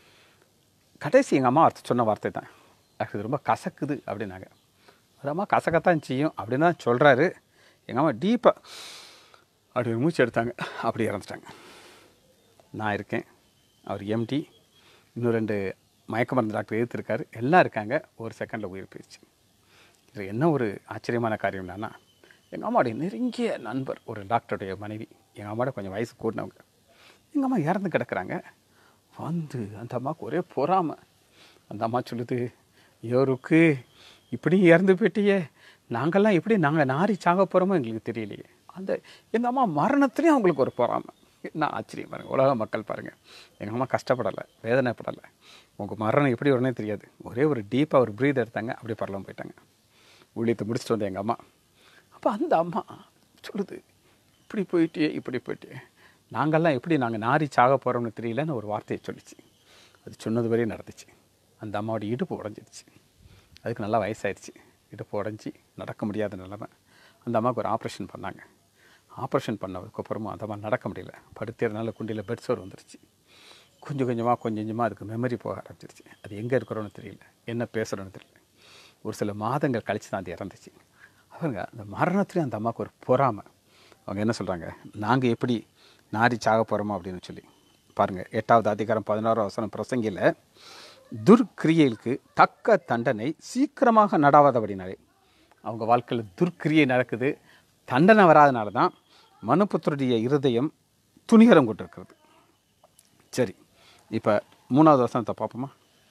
கடைசி எங்கள் அம்மா வார்த்தை சொன்ன வார்த்தை தான் டாக்டர் இது ரொம்ப கசக்குது அப்படின்னாங்க அது அம்மா கசக்கத்தான் செய்யும் அப்படின்னு தான் சொல்கிறாரு எங்கள் அம்மா டீப்பாக அப்படி ஒரு மூச்சு எடுத்தாங்க அப்படி இறந்துட்டாங்க நான் இருக்கேன் அவர் எம்டி இன்னும் ரெண்டு மயக்க மருந்து டாக்டர் எதிர்த்திருக்காரு எல்லாம் இருக்காங்க ஒரு செகண்டில் உயிர் போயிடுச்சு இதில் என்ன ஒரு ஆச்சரியமான காரியம் என்னன்னா எங்கள் அம்மாவுடைய நெருங்கிய நண்பர் ஒரு டாக்டருடைய மனைவி எங்கள் அம்மாவோட கொஞ்சம் வயசு கூடினவங்க எங்கள் அம்மா இறந்து கிடக்குறாங்க வந்து அந்த அம்மாவுக்கு ஒரே பொறாமை அந்த அம்மா சொல்லுது இவருக்கு இப்படி இறந்து போயிட்டியே நாங்கள்லாம் எப்படி நாங்கள் நாரி சாக போகிறோமோ எங்களுக்கு தெரியலையே அந்த எங்கள் அம்மா மரணத்துலேயும் அவங்களுக்கு ஒரு பொறாமை என்ன ஆச்சரியம் பாருங்கள் உலக மக்கள் பாருங்கள் எங்கள் அம்மா கஷ்டப்படலை வேதனைப்படலை உங்கள் மரணம் எப்படி வரும்னே தெரியாது ஒரே ஒரு டீப்பாக ஒரு ப்ரீத் எடுத்தாங்க அப்படியே பரலாம் போயிட்டாங்க ஊழியத்தை முடிச்சுட்டு வந்தேன் எங்கள் அம்மா அப்போ அந்த அம்மா சொல்லுது இப்படி போயிட்டே இப்படி போயிட்டே நாங்கள்லாம் எப்படி நாங்கள் நாரி சாக போகிறோம்னு தெரியலன்னு ஒரு வார்த்தையை சொல்லிச்சு அது சொன்னது வரையும் நடந்துச்சு அந்த அம்மாவோட இடுப்பு உடஞ்சிருச்சு அதுக்கு நல்லா வயசாயிருச்சு இடுப்பு உடஞ்சி நடக்க முடியாத நிலைமை அந்த அம்மாவுக்கு ஒரு ஆப்ரேஷன் பண்ணாங்க ஆப்ரேஷன் பண்ணதுக்கப்புறமா அந்த அம்மா நடக்க முடியல படுத்துறதுனால குண்டியில் பெட் சோர் வந்துருச்சு கொஞ்சம் கொஞ்சமாக கொஞ்சம் கொஞ்சமாக அதுக்கு மெமரி போக ஆரம்பிச்சிருச்சு அது எங்கே இருக்கிறோன்னு தெரியல என்ன பேசுகிறோன்னு தெரியல ஒரு சில மாதங்கள் கழித்து தான் அது இறந்துச்சு அவங்க அந்த மரணத்துலேயும் அந்த அம்மாவுக்கு ஒரு பொறாமை அவங்க என்ன சொல்கிறாங்க நாங்கள் எப்படி நாரி சாக போகிறோமோ அப்படின்னு சொல்லி பாருங்கள் எட்டாவது அதிகாரம் பதினாறாம் வசனம் பிரசங்கியில் துர்க்கிரியைகளுக்கு தக்க தண்டனை சீக்கிரமாக நடாவாதபடினாலே அவங்க வாழ்க்கையில் துர்க்கிரியை நடக்குது தண்டனை வராதனால தான் மனுபுத்தருடைய இருதயம் துணிகரம் கொண்டிருக்கிறது சரி இப்போ மூணாவது வசனத்தை பார்ப்போமா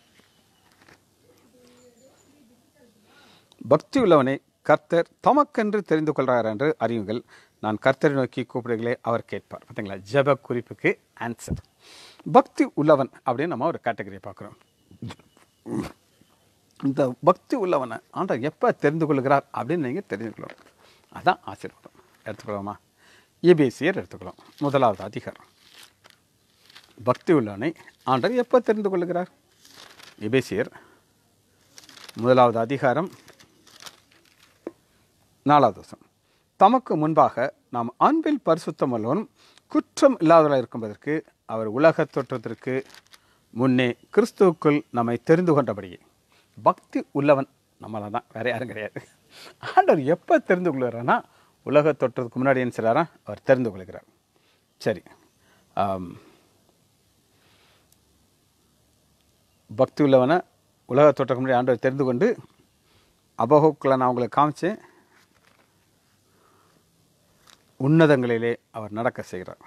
பக்தி உள்ளவனை கர்த்தர் தமக்கென்று தெரிந்து கொள்கிறார் என்று அறியுங்கள் நான் கர்த்தரை நோக்கி கூப்பிடுகளே அவர் கேட்பார் பார்த்தீங்களா ஜெப குறிப்புக்கு ஆன்சர் பக்தி உள்ளவன் அப்படின்னு நம்ம ஒரு கேட்டகரியை பார்க்குறோம் இந்த பக்தி உள்ளவனை ஆண்டவர் எப்போ தெரிந்து கொள்கிறார் அப்படின்னு நீங்கள் தெரிஞ்சுக்கலாம் அதான் ஆசீர்வாதம் எடுத்துக்கலாமா ஏபிசியர் எடுத்துக்கலாம் முதலாவது அதிகாரம் பக்தி உள்ளவனை ஆண்டவர் எப்போ தெரிந்து கொள்கிறார் எபேசியர் முதலாவது அதிகாரம் நாலாவது வசனம் தமக்கு முன்பாக நாம் அன்பில் பரிசுத்தம் உள்ளவனும் குற்றம் இல்லாதவராக இருக்கும்பதற்கு அவர் உலகத் தோற்றத்திற்கு முன்னே கிறிஸ்துவுக்குள் நம்மை தெரிந்து கொண்டபடியே பக்தி உள்ளவன் நம்மளை தான் வேற யாரும் கிடையாது ஆண்டவர் எப்போ தெரிந்து கொள்கிறார்னா உலகத் தோற்றத்துக்கு முன்னாடி என்ன செய்கிறாரா அவர் தெரிந்து கொள்கிறார் சரி ஆம். பக்தி உள்ளவனை உலக தோற்றக்கு முன்னாடி ஆண்டவர் தெரிந்து கொண்டு அபகோக்களை நான் உங்களுக்கு காமிச்சேன் உன்னதங்களிலே அவர் நடக்க செய்கிறார்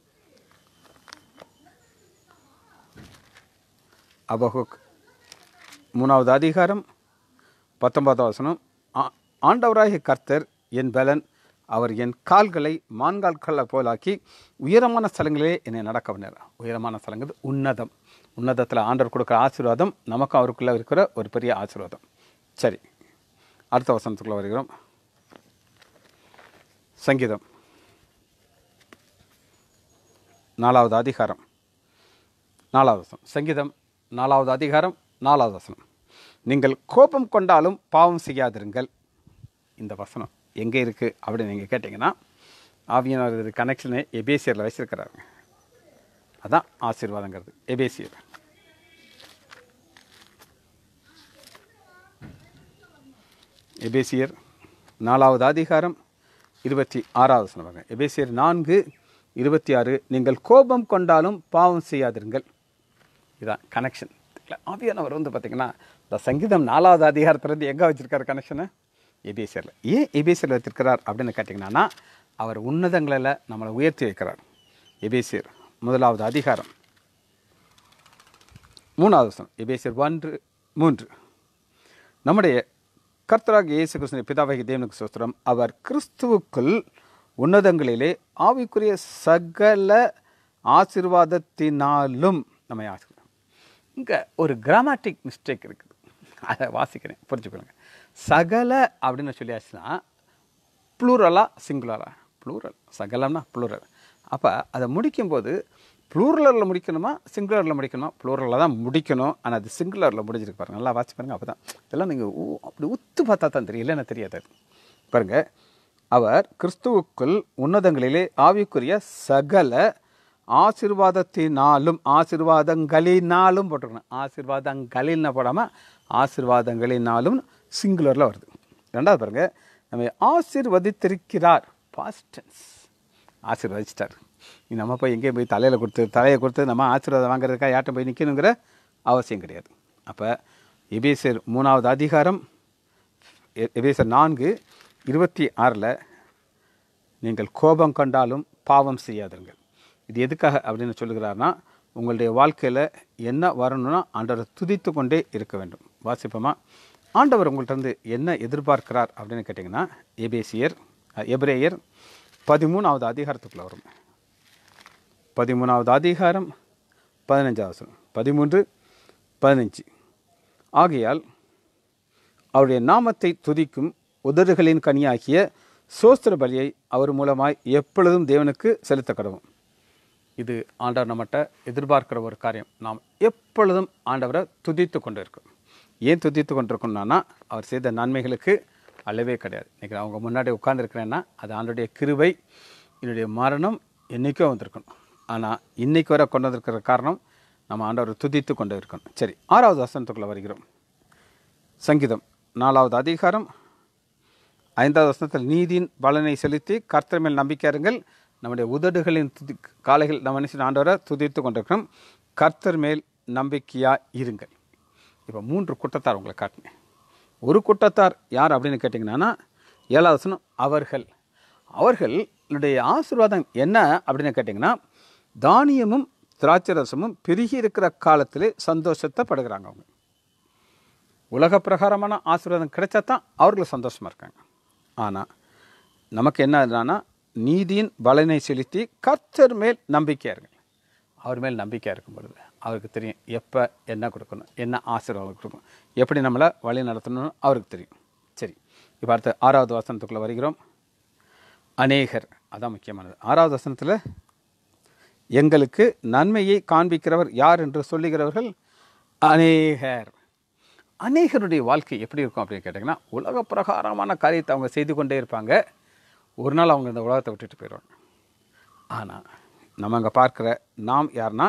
அபகுக் மூணாவது அதிகாரம் பத்தொன்பதாவது வசனம் ஆ- ஆண்டவராகிய கர்த்தர் என் பலன் அவர் என் கால்களை மான்கால்களை போலாக்கி உயரமான ஸ்தலங்களிலே என்னை நடக்க பண்ணார் உயரமான ஸ்தலங்கள் உன்னதம் உன்னதத்தில் ஆண்டவர் கொடுக்குற ஆசீர்வாதம் நமக்கும் அவருக்குள்ளே இருக்கிற ஒரு பெரிய ஆசீர்வாதம் சரி அடுத்த வசனத்துக்குள்ளே வருகிறோம் சங்கீதம் நாலாவது அதிகாரம் நாலாவது வசனம் சங்கீதம் நாலாவது அதிகாரம் நாலாவது வசனம் நீங்கள் கோபம் கொண்டாலும் பாவம் செய்யாதிருங்கள் இந்த வசனம் எங்கே இருக்குது அப்படின்னு நீங்கள் கேட்டிங்கன்னா ஆவியானவர் கனெக்ஷனை எபேசியரில் வச்சிருக்கிறாரு அதான் ஆசீர்வாதங்கிறது எபேசியர் எபேசியர் நாலாவது அதிகாரம் இருபத்தி ஆறாவது சொன்னாங்க எபேசியர் நான்கு இருபத்தி ஆறு நீங்கள் கோபம் கொண்டாலும் பாவம் செய்யாதிருங்கள் இதான் கனெக்ஷன் ஆவியானவர் வந்து பார்த்தீங்கன்னா இந்த சங்கீதம் நாலாவது அதிகாரத்துலேருந்து எங்கே வச்சிருக்காரு கனெக்ஷனை எபேசியரில் ஏன் எபேசியரில் வச்சிருக்கிறார் அப்படின்னு கேட்டிங்கன்னா அவர் உன்னதங்களில் நம்மளை உயர்த்தி வைக்கிறார் எபேசியர் முதலாவது அதிகாரம் மூணாவது வசனம் எபேசியர் ஒன்று மூன்று நம்முடைய கர்த்தராக இயேசு கிறிஸ்துவின் பிதாவாகிய தேவனுக்கு சோஸ்திரம் அவர் கிறிஸ்துவுக்குள் உன்னதங்களிலே ஆவிக்குரிய சகல ஆசிர்வாதத்தினாலும் நம்மை ஆசிர்வாதம் இங்கே ஒரு கிராமட்டிக் மிஸ்டேக் இருக்குது அதை வாசிக்கிறேன் புரிஞ்சுக்கொள்ளுங்க சகல அப்படின்னு சொல்லியாச்சுன்னா ப்ளூரலா சிங்குலரா ப்ளூரல் சகலம்னா ப்ளூரல் அப்போ அதை முடிக்கும்போது ப்ளூரலில் முடிக்கணுமா சிங்குலரில் முடிக்கணுமா ப்ளூரலில் தான் முடிக்கணும் ஆனால் அது சிங்குலரில் முடிஞ்சிருக்கு பாருங்க நல்லா வாட்சி பாருங்க அப்போ தான் இதெல்லாம் நீங்கள் அப்படி உத்து பார்த்தா தான் தெரியும் இல்லைன்னா தெரியாது அது. பாருங்க அவர் கிறிஸ்துவுக்குள் உன்னதங்களிலே ஆவிக்குரிய சகல ஆசிர்வாதத்தினாலும் ஆசிர்வாதங்களினாலும் போட்டிருக்கணும் ஆசிர்வாதங்களின்னு போடாமல் ஆசிர்வாதங்களினாலும் சிங்குலரில் வருது ரெண்டாவது பாருங்க நம்ம ஆசிர்வதித்திருக்கிறார் பாஸ்டன்ஸ் ஆசீர்வதிச்சிட்டார் நீ நம்ம போய் எங்கேயும் போய் தலையில் கொடுத்து தலையை கொடுத்து நம்ம ஆசீர்வாதம் வாங்குறதுக்காக யார்ட்ட போய் நிற்கணுங்கிற அவசியம் கிடையாது அப்போ எபேசர் மூணாவது அதிகாரம் எ- எபேசர் நான்கு இருபத்தி ஆறில் நீங்கள் கோபம் கண்டாலும் பாவம் செய்யாதீர்கள் இது எதுக்காக அப்படின்னு சொல்லுகிறார்னா உங்களுடைய வாழ்க்கையில் என்ன வரணும்னா ஆண்டவரை துதித்து கொண்டே இருக்க வேண்டும் வாசிப்போமா ஆண்டவர் உங்கள்ட்ட இருந்து என்ன எதிர்பார்க்கிறார் அப்படின்னு கேட்டிங்கன்னா எபேசியர் அஹ், எபிரேயர் பதிமூணாவது அதிகாரத்துக்குள்ள வரும் பதிமூணாவது அதிகாரம் பதினஞ்சாவது வசனம் பதிமூன்று பதினஞ்சு ஆகையால் அவருடைய நாமத்தை துதிக்கும் உதடுகளின் கனியாகிய சோஸ்திர பலியை அவர் மூலமாய் எப்பொழுதும் தேவனுக்கு செலுத்த கடவும் இது ஆண்டவர் நம்மகிட்ட எதிர்பார்க்கிற ஒரு காரியம் நாம் எப்பொழுதும் ஆண்டவரை துதித்து கொண்டு இருக்கோம் ஏன் துதித்து கொண்டிருக்கணும்னா அவர் செய்த நன்மைகளுக்கு அளவே கிடையாது இன்றைக்கி அவங்க முன்னாடி உட்கார்ந்திருக்கிறேன்னா அது ஆண்டுடைய கிருபை என்னுடைய மரணம் என்றைக்கோ வந்திருக்கணும் ஆனால் இன்னைக்கு வரை கொண்டு வந்திருக்கிற காரணம் நம்ம ஆண்டவரை துதித்து கொண்டு இருக்கணும் சரி ஆறாவது வசனத்துக்குள்ளே வருகிறோம் சங்கீதம் நாலாவது அதிகாரம் ஐந்தாவது வசனத்தில் நீதியின் பலனை செலுத்தி கர்த்தர் மேல் நம்பிக்கை இருங்கள் நம்முடைய உதடுகளின் துதி காலைகள் நம்ம மனுஷன் ஆண்டவரை துதித்து கொண்டிருக்கிறோம் கர்த்தர் மேல் நம்பிக்கையா இருங்கள் இப்போ மூன்று கூட்டத்தார் உங்களை காட்டினேன் ஒரு கூட்டத்தார் யார் அப்படின்னு கேட்டிங்கன்னா ஏழாவது வசனம் அவர்கள் அவர்களுடைய ஆசீர்வாதம் என்ன அப்படின்னு கேட்டிங்கன்னா தானியமும் திராட்சரசமும் பெருகி இருக்கிற காலத்திலே சந்தோஷத்தை படுகிறாங்க அவங்க உலக பிரகாரமான ஆசீர்வாதம் கிடைச்சா தான் அவர்கள் சந்தோஷமாக இருக்காங்க ஆனால் நமக்கு என்ன ஆகுதுன்னா நீதியின் பலனை செலுத்தி கர்த்தர் மேல் நம்பிக்கையாக இருங்க அவர் மேல் நம்பிக்கையாக இருக்கும் பொழுது அவருக்கு தெரியும் எப்போ என்ன கொடுக்கணும் என்ன ஆசீர்வாதம் கொடுக்கணும் எப்படி நம்மளை வழி நடத்தணும்னு அவருக்கு தெரியும் சரி இப்போ அடுத்த ஆறாவது வசனத்துக்குள்ளே வருகிறோம் அநேகர் அதான் முக்கியமானது ஆறாவது வசனத்தில் எங்களுக்கு நன்மையை காண்பிக்கிறவர் யார் என்று சொல்லுகிறவர்கள் அநேகர் அநேகருடைய வாழ்க்கை எப்படி இருக்கும் அப்படின்னு கேட்டிங்கன்னா உலக பிரகாரமான காரியத்தை அவங்க செய்து கொண்டே இருப்பாங்க ஒரு நாள் அவங்க இந்த உலகத்தை விட்டுட்டு போயிடுவாங்க ஆனால் நம்ம அங்கே பார்க்குற நாம் யாருன்னா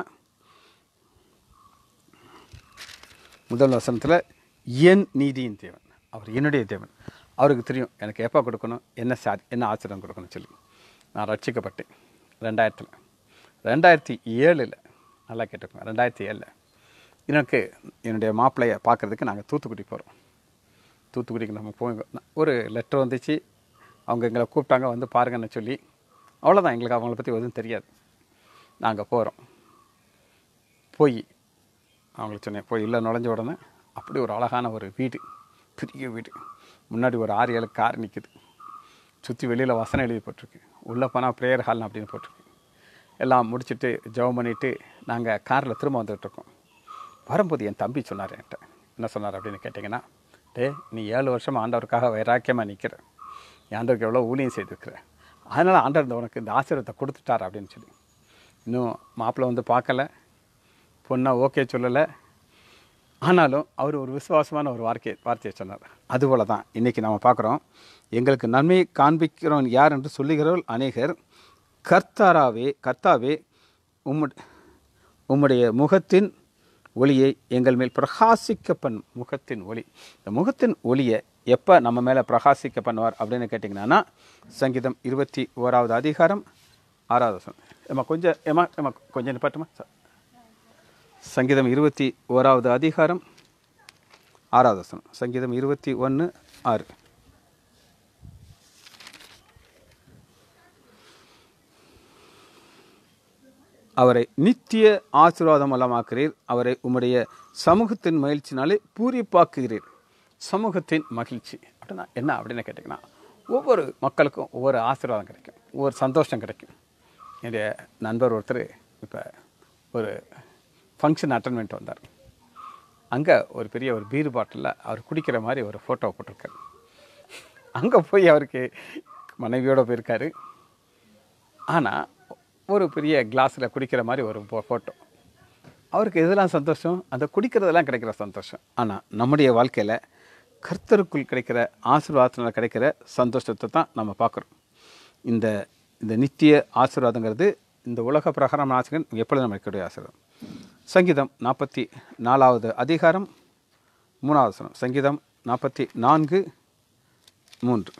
முதல் வசனத்தில் என் நீதியின் தேவன் அவர் என்னுடைய தேவன் அவருக்கு தெரியும் எனக்கு எப்போ கொடுக்கணும் என்ன சா என்ன ஆச்சரியம் கொடுக்கணும் சொல்லி நான் ரட்சிக்கப்பட்டேன் ரெண்டாயிரத்தில் ரெண்டாயிரத்தி ஏழில் நல்லா கேட்டுக்கோங்க ரெண்டாயிரத்தி ஏழில் எனக்கு என்னுடைய மாப்பிள்ளையை பார்க்குறதுக்கு நாங்கள் தூத்துக்குடி போகிறோம் தூத்துக்குடிக்கு நம்ம போய் ஒரு லெட்டர் வந்துச்சு அவங்க எங்களை கூப்பிட்டாங்க வந்து பாருங்கன்னு சொல்லி அவ்வளோதான் எங்களுக்கு அவங்கள பற்றி எதுவும் தெரியாது நாங்கள் போகிறோம் போய் அவங்களுக்கு சொன்னேன் போய் உள்ளே நுழைஞ்ச உடனே அப்படி ஒரு அழகான ஒரு வீடு பெரிய வீடு முன்னாடி ஒரு ஆறு ஏழு கார் நிற்குது சுற்றி வெளியில் வசனம் எழுதி போட்டிருக்கு உள்ளே போனால் ப்ரேயர் ஹால்னு அப்படின்னு போட்டிருக்கு எல்லாம் முடிச்சுட்டு ஜெபம் பண்ணிவிட்டு நாங்கள் காரில் திரும்ப வந்துட்டு இருக்கோம் வரும்போது என் தம்பி சொன்னார் என்கிட்ட என்ன சொன்னார் அப்படின்னு கேட்டிங்கன்னா டே நீ ஏழு வருஷம் ஆண்டவருக்காக வைராக்கியமாக நிற்கிற நீ ஆண்டவருக்கு எவ்வளோ ஊழியம் செய்திருக்கிற அதனால் ஆண்டவர் இந்த உனக்கு இந்த ஆசீர்வாதத்தை கொடுத்துட்டார் அப்படின்னு சொல்லி இன்னும் மாப்பிள்ளை வந்து பார்க்கல பொண்ணை ஓகே சொல்லலை ஆனாலும் அவர் ஒரு விசுவாசமான ஒரு வார்த்தை வார்த்தையை சொன்னார் அதுபோல தான் இன்றைக்கி நாம் பார்க்குறோம் எங்களுக்கு நன்மையை காண்பிக்கிறவன் யார் என்று சொல்லுகிறவர்கள் அநேகர் கர்த்தாராவே கர்த்தாவே உம்முடைய உம்முடைய முகத்தின் ஒளியை எங்கள் மேல் பிரகாசிக்க பண் முகத்தின் ஒளி இந்த முகத்தின் ஒளியை எப்போ நம்ம மேலே பிரகாசிக்க பண்ணுவார் அப்படின்னு கேட்டிங்கன்னா சங்கீதம் இருபத்தி ஓராவது அதிகாரம் ஆறாவது வசனம் ஏம்மா கொஞ்சம் ஏமா ஏமா கொஞ்சம் நிப்பாட்டுமா ச- சங்கீதம் இருபத்தி ஓராவது அதிகாரம் ஆறாவது வசனம் சங்கீதம் இருபத்தி ஒன்று ஆறு அவரை நித்திய ஆசீர்வாதம் அல்லமாக்குறீர் அவரை உம்முடைய சமூகத்தின் மகிழ்ச்சினாலே பூரிப்பாக்குகிறீர் சமூகத்தின் மகிழ்ச்சி அப்படின்னா என்ன அப்படின்னு கேட்டிங்கன்னா ஒவ்வொரு மக்களுக்கும் ஒவ்வொரு ஆசீர்வாதம் கிடைக்கும் ஒவ்வொரு சந்தோஷம் கிடைக்கும் என்னுடைய நண்பர் ஒருத்தர் இப்போ ஒரு ஃபங்க்ஷன் அட்டன்மெண்ட் வந்தார் அங்கே ஒரு பெரிய ஒரு பீர் பாட்டிலில் அவர் குடிக்கிற மாதிரி ஒரு ஃபோட்டோ போட்டிருக்காரு அங்கே போய் அவருக்கு மனைவியோடு போயிருக்காரு ஆனால் ஒரு பெரிய கிளாஸில் குடிக்கிற மாதிரி ஒரு ஃபோட்டோ அவருக்கு எதெல்லாம் சந்தோஷம் அந்த குடிக்கிறதெல்லாம் கிடைக்கிற சந்தோஷம் ஆனால் நம்முடைய வாழ்க்கையில் கர்த்தருக்குள் கிடைக்கிற ஆசீர்வாதத்தினால் கிடைக்கிற சந்தோஷத்தை தான் நம்ம பார்க்குறோம் இந்த இந்த நித்திய ஆசீர்வாதங்கிறது இந்த உலக பிரகாரம் ஆசிரியன் எப்பொழுது நமக்கு கிடைக்கிற ஆசீர்வாதம் சங்கீதம் நாற்பத்தி நாலாவது அதிகாரம் மூணாவது வசனம் சங்கீதம் நாற்பத்தி நான்கு மூன்று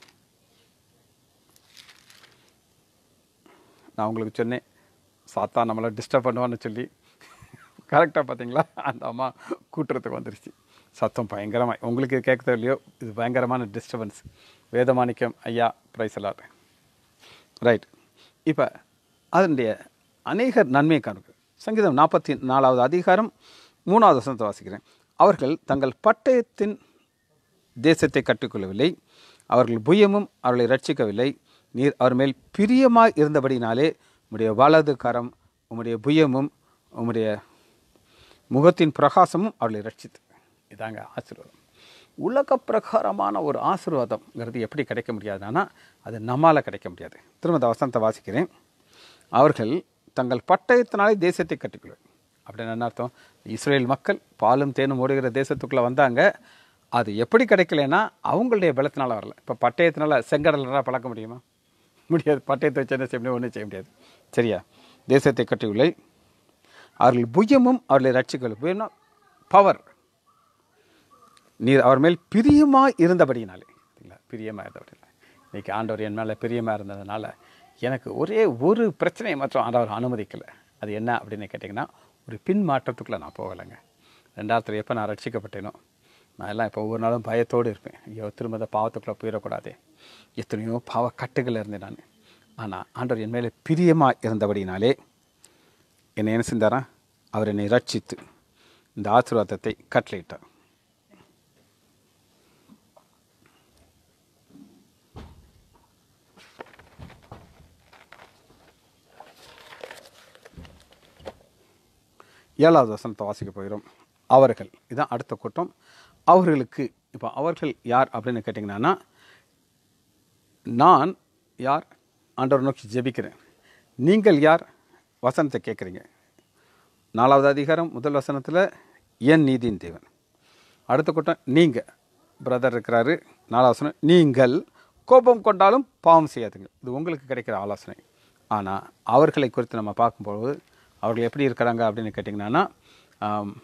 நான் உங்களுக்கு சொன்னேன் சாத்தா நம்மளை டிஸ்டர்ப் பண்ணுவான்னு சொல்லி கரெக்டாக பார்த்தீங்களா அந்த அம்மா கூட்டுறதுக்கு வந்துருச்சு சத்தம் பயங்கரமாக உங்களுக்கு இது கேட்குதோ இல்லையோ இது பயங்கரமான டிஸ்டர்பன்ஸ் வேதமாணிக்கம் ஐயா பிரைஸ் எல்லாம் ரைட் இப்போ அதனுடைய அநேக நன்மையை காணுது சங்கீதம் நாற்பத்தி நாலாவது அதிகாரம் மூணாவது வசனத்தை வாசிக்கிறேன் அவர்கள் தங்கள் பட்டயத்தின் தேசத்தை கற்றுக்கொள்ளவில்லை அவர்கள் புயமும் அவர்களை ரட்சிக்கவில்லை நீர் அவர் மேல் பிரியமாய் இருந்தபடினாலே உம்முடைய வலது கரம் உம்முடைய புயமும் உம்முடைய முகத்தின் பிரகாசமும் அவர்களை ரட்சித்து இதாங்க ஆசீர்வாதம் உலக பிரகாரமான ஒரு ஆசீர்வாதம்ங்கிறது எப்படி கிடைக்க முடியாதுன்னா அது நம்மால் கிடைக்க முடியாது திரும்ப அந்த வசனத்தை வாசிக்கிறேன் அவர்கள் தங்கள் பட்டயத்தினாலே தேசத்தை கட்டிக்கொள்ள அப்படின்னு என்ன அர்த்தம் இஸ்ரேல் மக்கள் பாலும் தேனும் ஓடுகிற தேசத்துக்குள்ளே வந்தாங்க அது எப்படி கிடைக்கலன்னா அவங்களுடைய பலத்தினால வரல இப்போ பட்டயத்தினால செங்கடலாம் பழக்க முடியுமா முடியாது பட்டயத்தை வச்சு என்ன செய்ய முடியும் ஒன்றும் செய்ய முடியாது சரியா தேசத்தை கட்டியுள்ளே அவர்கள் புயமும் அவர்களை ரட்சிக்கொள்ள புயம்னா பவர் நீர் அவர் மேல் பிரியமாக இருந்தபடினாலே சரிங்களா பிரியமாக இருந்தபடினால இன்னைக்கு ஆண்டவர் என் மேலே பிரியமாக இருந்ததுனால எனக்கு ஒரே ஒரு பிரச்சனையை மற்றும் ஆண்டவர் அனுமதிக்கலை அது என்ன அப்படின்னு கேட்டிங்கன்னா ஒரு பின் மாற்றத்துக்குள்ளே நான் போகலைங்க ரெண்டாயிரத்தில் எப்போ நான் ரட்சிக்கப்பட்டேனோ நான் எல்லாம் இப்போ ஒவ்வொரு நாளும் பயத்தோடு இருப்பேன் ஐயோ திரும்ப இந்த பாவத்துக்குள்ளே போயிடக்கூடாதே எத்தனையோ பாவ கட்டுகள் இருந்தேன் நான் ஆனால் ஆண்டவர் என் மேலே பிரியமாக இருந்தபடினாலே என்னை என்ன செஞ்சாரா அவர் என்னை ரட்சித்து இந்த ஆசீர்வாதத்தை கட்டளையிட்டார் ஏழாவது வசனத்தை வாசிக்க போகிறோம் அவர்கள் இதுதான் அடுத்த கூட்டம் அவர்களுக்கு இப்போ அவர்கள் யார் அப்படின்னு கேட்டிங்கன்னா நான் யார் ஆண்டவர் நோக்கி ஜெபிக்கிறேன் நீங்கள் யார் வசனத்தை கேட்குறீங்க நாலாவது அதிகாரம் முதல் வசனத்தில் என் நீதியின் தேவன் அடுத்த கூட்டம் நீங்கள் பிரதர் இருக்கிறாரு நாலாவது வசனம் நீங்கள் கோபம் கொண்டாலும் பாவம் செய்யாதுங்க இது உங்களுக்கு கிடைக்கிற ஆலோசனை ஆனால் அவர்களை குறித்து நம்ம பார்க்கும்போது அவர்கள் எப்படி இருக்கிறாங்க அப்படின்னு கேட்டிங்கன்னா ஆம்,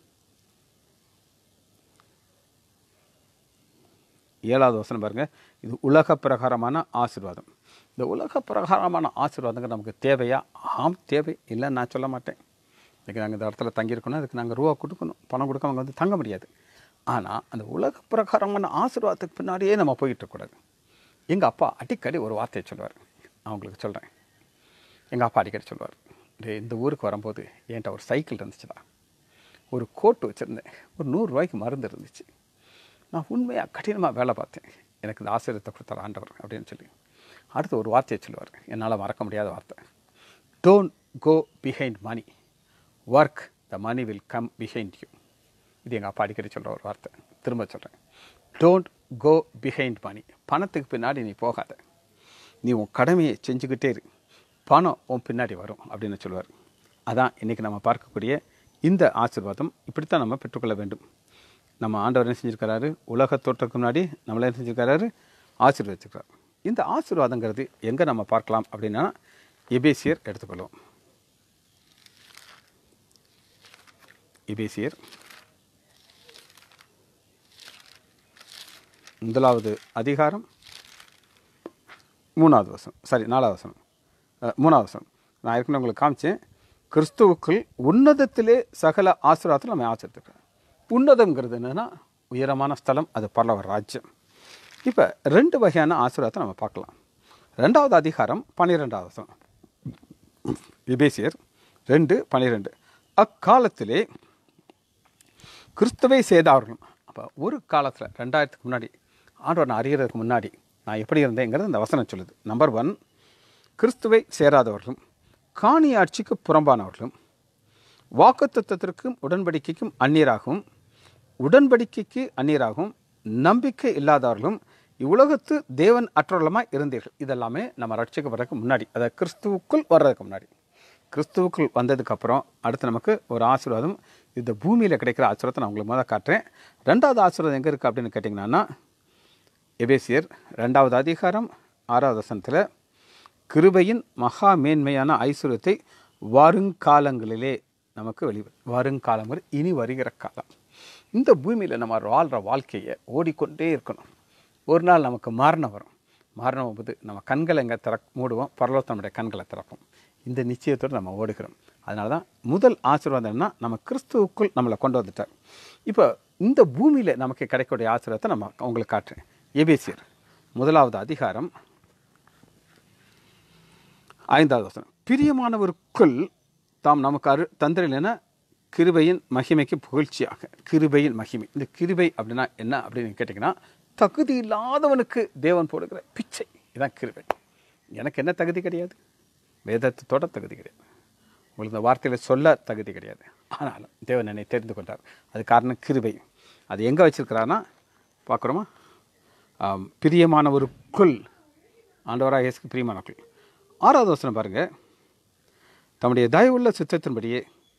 ஏழாவது வசனம் பாருங்க இது உலக பிரகாரமான ஆசீர்வாதம் இந்த உலக பிரகாரமான ஆசீர்வாதங்கள் நமக்கு தேவையா ஆம் தேவை இல்லைன்னு நான் சொல்ல மாட்டேன் இன்னைக்கு நாங்கள் இந்த இடத்துல தங்கியிருக்கணும் அதுக்கு நாங்கள் ரூபா கொடுக்கணும் பணம் கொடுக்க அவங்க வந்து தங்க முடியாது ஆனால் அந்த உலக பிரகாரமான ஆசீர்வாதத்துக்கு பின்னாடியே நம்ம போயிட்டு இருக்கக்கூடாது எங்கள் அப்பா அடிக்கடி ஒரு வார்த்தையை சொல்லுவார் நான் உங்களுக்கு சொல்கிறேன் எங்கள் அப்பா அடிக்கடி சொல்லுவார் டேய் இந்த ஊருக்கு வரும்போது என்கிட்ட ஒரு சைக்கிள் இருந்துச்சுடா ஒரு கோட்டு வச்சுருந்தேன் ஒரு நூறுரூவாய்க்கு மருந்து இருந்துச்சு நான் உண்மையாக கடினமாக வேலை பார்த்தேன் எனக்கு இந்த ஆசிரியத்தை கொடுத்தார் ஆண்டவர் அப்படின்னு சொல்லி அடுத்து ஒரு வார்த்தையை சொல்லுவார் என்னால் மறக்க முடியாத வார்த்தை don't go behind money work the money will come behind you இது எங்கள் அப்பா அடிக்கடி சொல்கிற ஒரு வார்த்தை திரும்ப சொல்கிறேன் டோன்ட் கோ பிஹைண்ட் மணி பணத்துக்கு பின்னாடி நீ போகாத நீ உன் கடமையை செஞ்சுக்கிட்டே இரு பணம் உன் பின்னாடி வரும் அப்படின்னு சொல்லுவார் அதான் இன்றைக்கி நம்ம பார்க்கக்கூடிய இந்த ஆசீர்வாதம் இப்படித்தான் நம்ம பெற்றுக்கொள்ள வேண்டும் நம்ம ஆண்டவர் என்ன செஞ்சிருக்கிறாரு உலக தோற்றத்துக்கு முன்னாடி நம்மள என்ன செஞ்சிருக்கிறாரு ஆசீர்வதிச்சிருக்கிறார் இந்த ஆசீர்வாதங்கிறது எங்கே நம்ம பார்க்கலாம் அப்படின்னா எபேசியர் எடுத்துக்கொள்வோம் எபேசியர் முதலாவது அதிகாரம் மூணாவது வசனம் சாரி நாலாவது வசனம் அஹ், மூணாவது வசனம் நான் ஏற்கனவே உங்களுக்கு காமிச்சேன் கிறிஸ்துவுக்குள் உன்னதத்திலே சகல ஆசீர்வாதத்தில் நம்ம ஆசிரியத்துக்கிறோம் உன்னதங்கிறது என்னன்னா உயரமான ஸ்தலம் அது பரலவ ராஜ்யம் இப்போ ரெண்டு வகையான ஆசீர்வாதத்தை நம்ம பார்க்கலாம் ரெண்டாவது அதிகாரம் பன்னிரெண்டாவது வசனம் எபேசியர் ரெண்டு பன்னிரெண்டு அக்காலத்திலே கிறிஸ்துவை செய்தார்களும் அப்போ ஒரு காலத்தில் ரெண்டாயிரத்துக்கு முன்னாடி ஆண்டவர் நான் அறியறதுக்கு முன்னாடி நான் எப்படி இருந்தேங்கிறது அந்த வசனம் சொல்லுது நம்பர் ஒன் கிறிஸ்துவை சேராதவர்களும் காணி ஆட்சிக்கு புறம்பானவர்களும் வாக்குத்தத்தத்திற்கும் உடன்படிக்கைக்கும் அந்நியராகவும் உடன்படிக்கைக்கு அந்நியராகவும் நம்பிக்கை இல்லாதவர்களும் இவ்வுலகத்து தேவன் அற்றவர்களுமாய் இருந்தீர்கள் இதெல்லாமே நம்ம ரட்சிக்கப்படுறதுக்கு முன்னாடி அதை கிறிஸ்துவுக்குள் வர்றதுக்கு முன்னாடி கிறிஸ்துவுக்குள் வந்ததுக்கு அப்புறம் அடுத்து நமக்கு ஒரு ஆசீர்வாதம் இந்த பூமியில் கிடைக்கிற ஆசீர்வாதத்தை நான் உங்களுக்கு முதல்ல காட்டுறேன் ரெண்டாவது ஆசீர்வாதம் எங்கே இருக்குது அப்படின்னு கேட்டிங்கன்னா எபேசியர் ரெண்டாவது அதிகாரம் ஆறாவது வசனத்தில் கிருபையின் மகா மேன்மையான ஐஸ்வர்யத்தை வருங்காலங்களிலே நமக்கு வெளி வருங்காலங்கள் இனி வருகிற காலம் இந்த பூமியில் நம்ம வாழ்கிற வாழ்க்கையை ஓடிக்கொண்டே இருக்கணும் ஒரு நாள் நமக்கு மரணம் வரும் மரணம் போது நம்ம கண்களை எங்கே திற மூடுவோம் பரலோகத்தை நம்முடைய கண்களை திறப்போம் இந்த நிச்சயத்தோடு நம்ம ஓடுகிறோம் அதனால தான் முதல் ஆசீர்வாதம் என்ன நம்ம கிறிஸ்துவுக்குள் நம்மளை கொண்டு வந்துட்டார் இப்போ இந்த பூமியில் நமக்கு கிடைக்கக்கூடிய ஆசீர்வாதத்தை நம்ம உங்களுக்கு காட்டுறேன் எபேசியர் முதலாவது அதிகாரம் ஐந்தாவது வசனம் பிரியமானவருக்குள் தாம் நமக்கு அரு தந்திரில் கிருபையின் மகிமைக்கு புகழ்ச்சியாக கிருபையின் மகிமை இந்த கிருபை அப்படின்னா என்ன அப்படின்னு கேட்டிங்கன்னா தகுதி இல்லாதவனுக்கு தேவன் போடுகிற பிச்சை இதான் கிருபை எனக்கு என்ன தகுதி கிடையாது வேதத்தோட தகுதி கிடையாது உங்களுக்கு இந்த வார்த்தையில சொல்ல தகுதி கிடையாது ஆனாலும் தேவன் என்னை தெரிந்து கொண்டார் அது காரணம் கிருபை அது எங்கே வச்சிருக்கிறான்னா பார்க்குறோமா ஆம், பிரியமானவருக்குள் ஆண்டவராக இயேசுக்கு பிரியமானவர்கள் ஆறாவது வசனம் பாருங்க தம்முடைய தயவுள்ள சித்தத்தின்படியே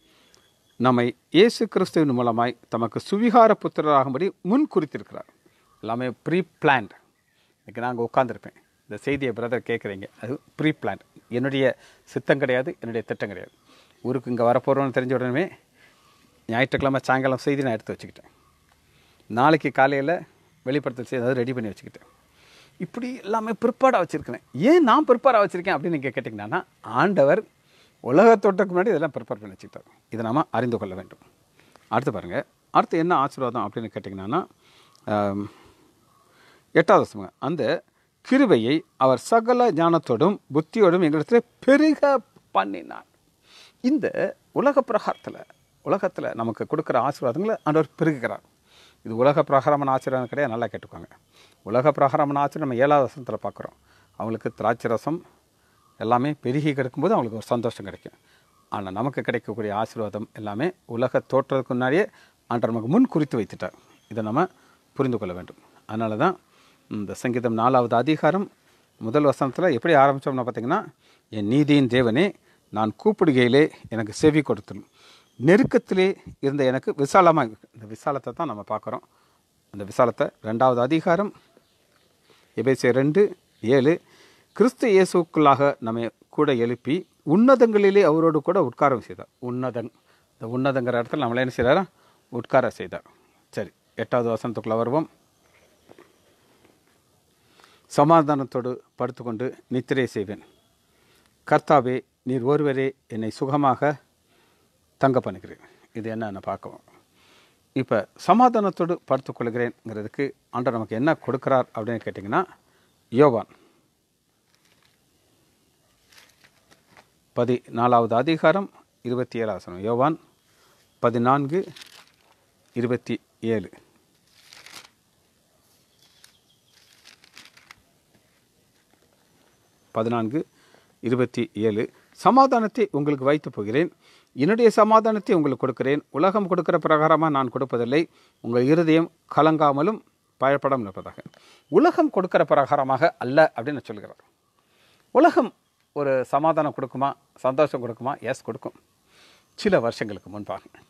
நம்மை இயேசு கிறிஸ்துவின் மூலமாய் தமக்கு சுவிகார புத்திரராகும்படி முன் குறித்திருக்கிறார் எல்லாமே ப்ரீ பிளான்ட் இன்னைக்கு நாங்கள் உட்காந்துருப்பேன் இந்த செய்தியை பிரதர் கேட்குறீங்க அது ப்ரீ பிளான்ட் என்னுடைய சித்தம் கிடையாது என்னுடைய திட்டம் கிடையாது ஊருக்கு இங்கே வரப்போகிறோன்னு தெரிஞ்ச உடனே ஞாயிற்றுக்கிழமை சாயங்காலம் செய்தி நான் எடுத்து வச்சுக்கிட்டேன் நாளைக்கு காலையில் வெளிப்படுத்தல் செய்து அதை ரெடி பண்ணி வச்சுக்கிட்டேன் இப்படி எல்லாமே ப்ரிப்பேர்டாக வச்சுருக்கிறேன் ஏன் நான் ப்ரிப்பேராக வச்சுருக்கேன் அப்படின்னு நீங்கள் கேட்டிங்கன்னா ஆண்டவர் உலகத்தோட்டக்கு முன்னாடி இதெல்லாம் ப்ரிப்பேர் பண்ணி வச்சுக்கிட்டார் இதை நாம் அறிந்து கொள்ள வேண்டும் அடுத்து பாருங்கள் அடுத்து என்ன ஆசீர்வாதம் அப்படின்னு கேட்டிங்கன்னா ஆம், எட்டாவது வசனம் அந்த கிருபையை அவர் சகல ஞானத்தோடும் புத்தியோடும் எங்களிடத்தில் பெருக பண்ணினார் இந்த உலக பிரகாரத்தில் உலகத்தில் நமக்கு கொடுக்குற ஆசீர்வாதங்களை ஆண்டவர் பெருகுகிறார் இது உலக பிரகாரமான ஆசீர்வாதம் கிடையாது நல்லா கேட்டுக்கோங்க உலக பிரகாரமான ஆசீர்வாதம் நம்ம ஏழாவது வசனத்தில் பார்க்குறோம் அவங்களுக்கு திராட்சை ரசம் எல்லாமே பெருகி கிடைக்கும்போது அவங்களுக்கு ஒரு சந்தோஷம் கிடைக்கும் ஆனால் நமக்கு கிடைக்கக்கூடிய ஆசீர்வாதம் எல்லாமே உலக தோற்றத்துக்கு முன்னாடியே ஆண்டவர் நமக்கு முன் குறித்து வைத்துட்டார் இதை நம்ம புரிந்து கொள்ள வேண்டும் அதனால தான் இந்த சங்கீதம் நாலாவது அதிகாரம் முதல் வசனத்தில் எப்படி ஆரம்பித்தோம்னா பார்த்தீங்கன்னா என் நீதியின் தேவனே நான் கூப்பிடுகையிலே எனக்கு செவி கொடுத்துடும் நெருக்கத்திலே இருந்த எனக்கு விசாலமாக இருக்கு இந்த விசாலத்தை தான் நம்ம பார்க்குறோம் அந்த விசாலத்தை ரெண்டாவது அதிகாரம் எபேசிய ரெண்டு ஏழு கிறிஸ்து இயேசுக்குள்ளாக நம்மை கூட எழுப்பி உன்னதங்களிலே அவரோடு கூட உட்கார செய்தார் உன்னதங் இந்த உன்னதங்கிற இடத்துல நம்மளை என்ன செய்கிறாரா உட்கார செய்தார் சரி எட்டாவது வசனத்துக்குள்ளே வருவோம் சமாதானத்தோடு படுத்துக்கொண்டு நித்திரை செய்வேன் கர்த்தாவே நீர் ஒருவரே என்னை சுகமாக தங்க பண்ணுகிறேன் இது என்னன்னு பார்க்கவும் இப்போ சமாதானத்தோடு படுத்துக்கொள்கிறேங்கிறதுக்கு ஆண்டவர் நமக்கு என்ன கொடுக்குறார் அப்படின்னு கேட்டிங்கன்னா யோவான் பதி நாலாவது அதிகாரம் இருபத்தி ஏழாவது வசனம் யோவான் பதினான்கு இருபத்தி ஏழு பதினான்கு இருபத்தி ஏழு சமாதானத்தை உங்களுக்கு வைத்து போகிறேன் என்னுடைய சமாதானத்தை உங்களுக்கு கொடுக்கிறேன் உலகம் கொடுக்கிற பிரகாரமாக நான் கொடுப்பதில்லை உங்கள் இருதயம் கலங்காமலும் பயப்படாமல் இருப்பதாக உலகம் கொடுக்கிற பிரகாரமாக அல்ல அப்படின்னு சொல்கிறார் உலகம் ஒரு சமாதானம் கொடுக்குமா சந்தோஷம் கொடுக்குமா எஸ் கொடுக்கும் சில வருஷங்களுக்கு முன்பாக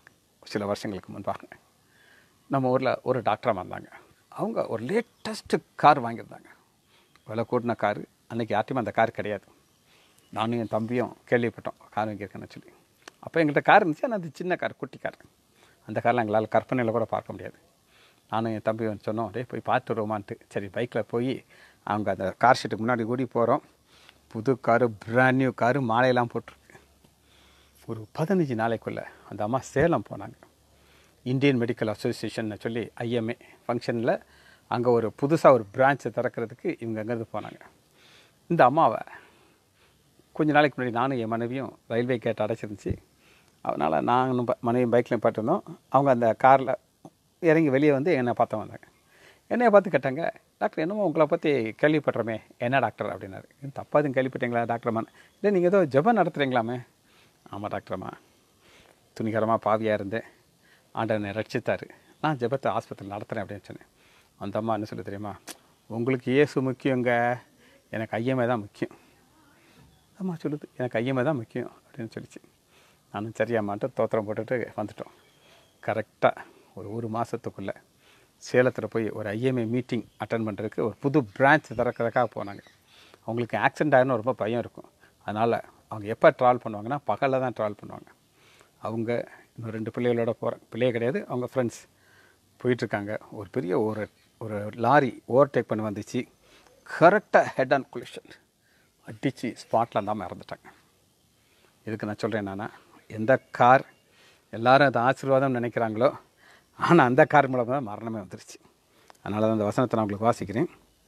சில வருஷங்களுக்கு முன்பாக நம்ம ஊரில் ஒரு டாக்டராக இருந்தாங்க அவங்க ஒரு லேட்டஸ்ட்டு கார் வாங்கியிருந்தாங்க விலை கூட்டின காரு அன்றைக்கி யார்ட்டையுமே அந்த கார் கிடையாது நானும் என் தம்பியும் கேள்விப்பட்டோம் கார் வாங்கியிருக்கேன்னு சொல்லி அப்போ எங்கள்கிட்ட கார் இருந்துச்சு ஆனால் அது சின்ன கார் குட்டி கார் அந்த காரில் எங்களால் கற்பனையில் கூட பார்க்க முடியாது நானும் என் தம்பி வந்து சொன்னோம் டேய் போய் பார்த்து வருவோமான்ட்டு சரி பைக்கில் போய் அவங்க அந்த கார் ஷீட்டுக்கு முன்னாடி கூடி போகிறோம் புது காரு பிராண்ட் நியூ காரு மாலையெல்லாம் போட்டிருக்கு ஒரு பதினஞ்சு நாளைக்குள்ளே அந்த அம்மா சேலம் போனாங்க இந்தியன் மெடிக்கல் அசோசியேஷன் சொல்லி ஐஎம்ஏ ஃபங்க்ஷனில் அங்கே ஒரு புதுசாக ஒரு பிரான்ச்சை திறக்கிறதுக்கு இவங்க அங்கேருந்து போனாங்க இந்த அம்மாவை கொஞ்ச நாளைக்கு முன்னாடி நானும் என் மனைவியும் ரயில்வே கேட் அடைச்சிருந்துச்சு அதனால் நானும் ப- மனைவி பைக்கில் பாட்டிருந்தோம் அவங்க அந்த காரில் இறங்கி வெளியே வந்து என்னை பார்த்த வந்தாங்க என்னைய பார்த்து கேட்டாங்க டாக்டர் என்னமோ உங்களை பற்றி கேள்விப்படுறோமே என்ன டாக்டர் அப்படின்னாரு தப்பாக எதுவும் கேள்விப்பட்டீங்களா டாக்டர்மா இல்லை நீங்கள் ஏதோ ஜெபம் நடத்துகிறீங்களாமே ஆமாம் டாக்டர்மா துணிகரமாக பாவியாக இருந்தேன் ஆண்டவனை ரட்சித்தார் நான் ஜெபத்தை ஆஸ்பத்திரியில் நடத்துகிறேன் அப்படின்னு சொன்னேன் அந்த அம்மா என்ன சொல்லு தெரியுமா உங்களுக்கு இயேசு முக்கியங்க எனக்கு ஐயமே தான் முக்கியம் அம்மா சொல்லுது எனக்கு ஐயமே தான் முக்கியம் அப்படின்னு சொல்லிச்சு நானும் சரியாமான்ட்டு தோத்திரம் போட்டுட்டு வந்துட்டோம் கரெக்டாக ஒரு ஒரு மாதத்துக்குள்ளே சேலத்தில் போய் ஒரு ஐஎம்ஏ மீட்டிங் அட்டன் பண்ணுறதுக்கு ஒரு புது பிரான்ச் திறக்கிறதுக்காக போனாங்க அவங்களுக்கு ஆக்சிடென்ட் ஆகணும் ரொம்ப பயம் இருக்கும் அதனால் அவங்க எப்போ ட்ராவல் பண்ணுவாங்கன்னா பகலில் தான் ட்ராவல் பண்ணுவாங்க அவங்க இன்னும் ரெண்டு பிள்ளைகளோட போகிற பிள்ளையே கிடையாது அவங்க ஃப்ரெண்ட்ஸ் போயிட்டுருக்காங்க ஒரு பெரிய ஒரு ஒரு லாரி ஓவர்டேக் பண்ணி வந்துச்சு கரெக்டாக ஹெட் ஆன் குலிஷன் அடித்து ஸ்பாட்டில் இருந்தாமல் இறந்துட்டாங்க இதுக்கு நான் சொல்கிறேன் என்னன்னா எந்த கார் எல்லாரும் அது ஆசீர்வாதம் நினைக்கிறாங்களோ ஆனால் அந்த கார் மூலமாக தான் மரணமே வந்துருச்சு அதனால தான் அந்த வசனத்தை நான் உங்களுக்கு வாசிக்கிறேன்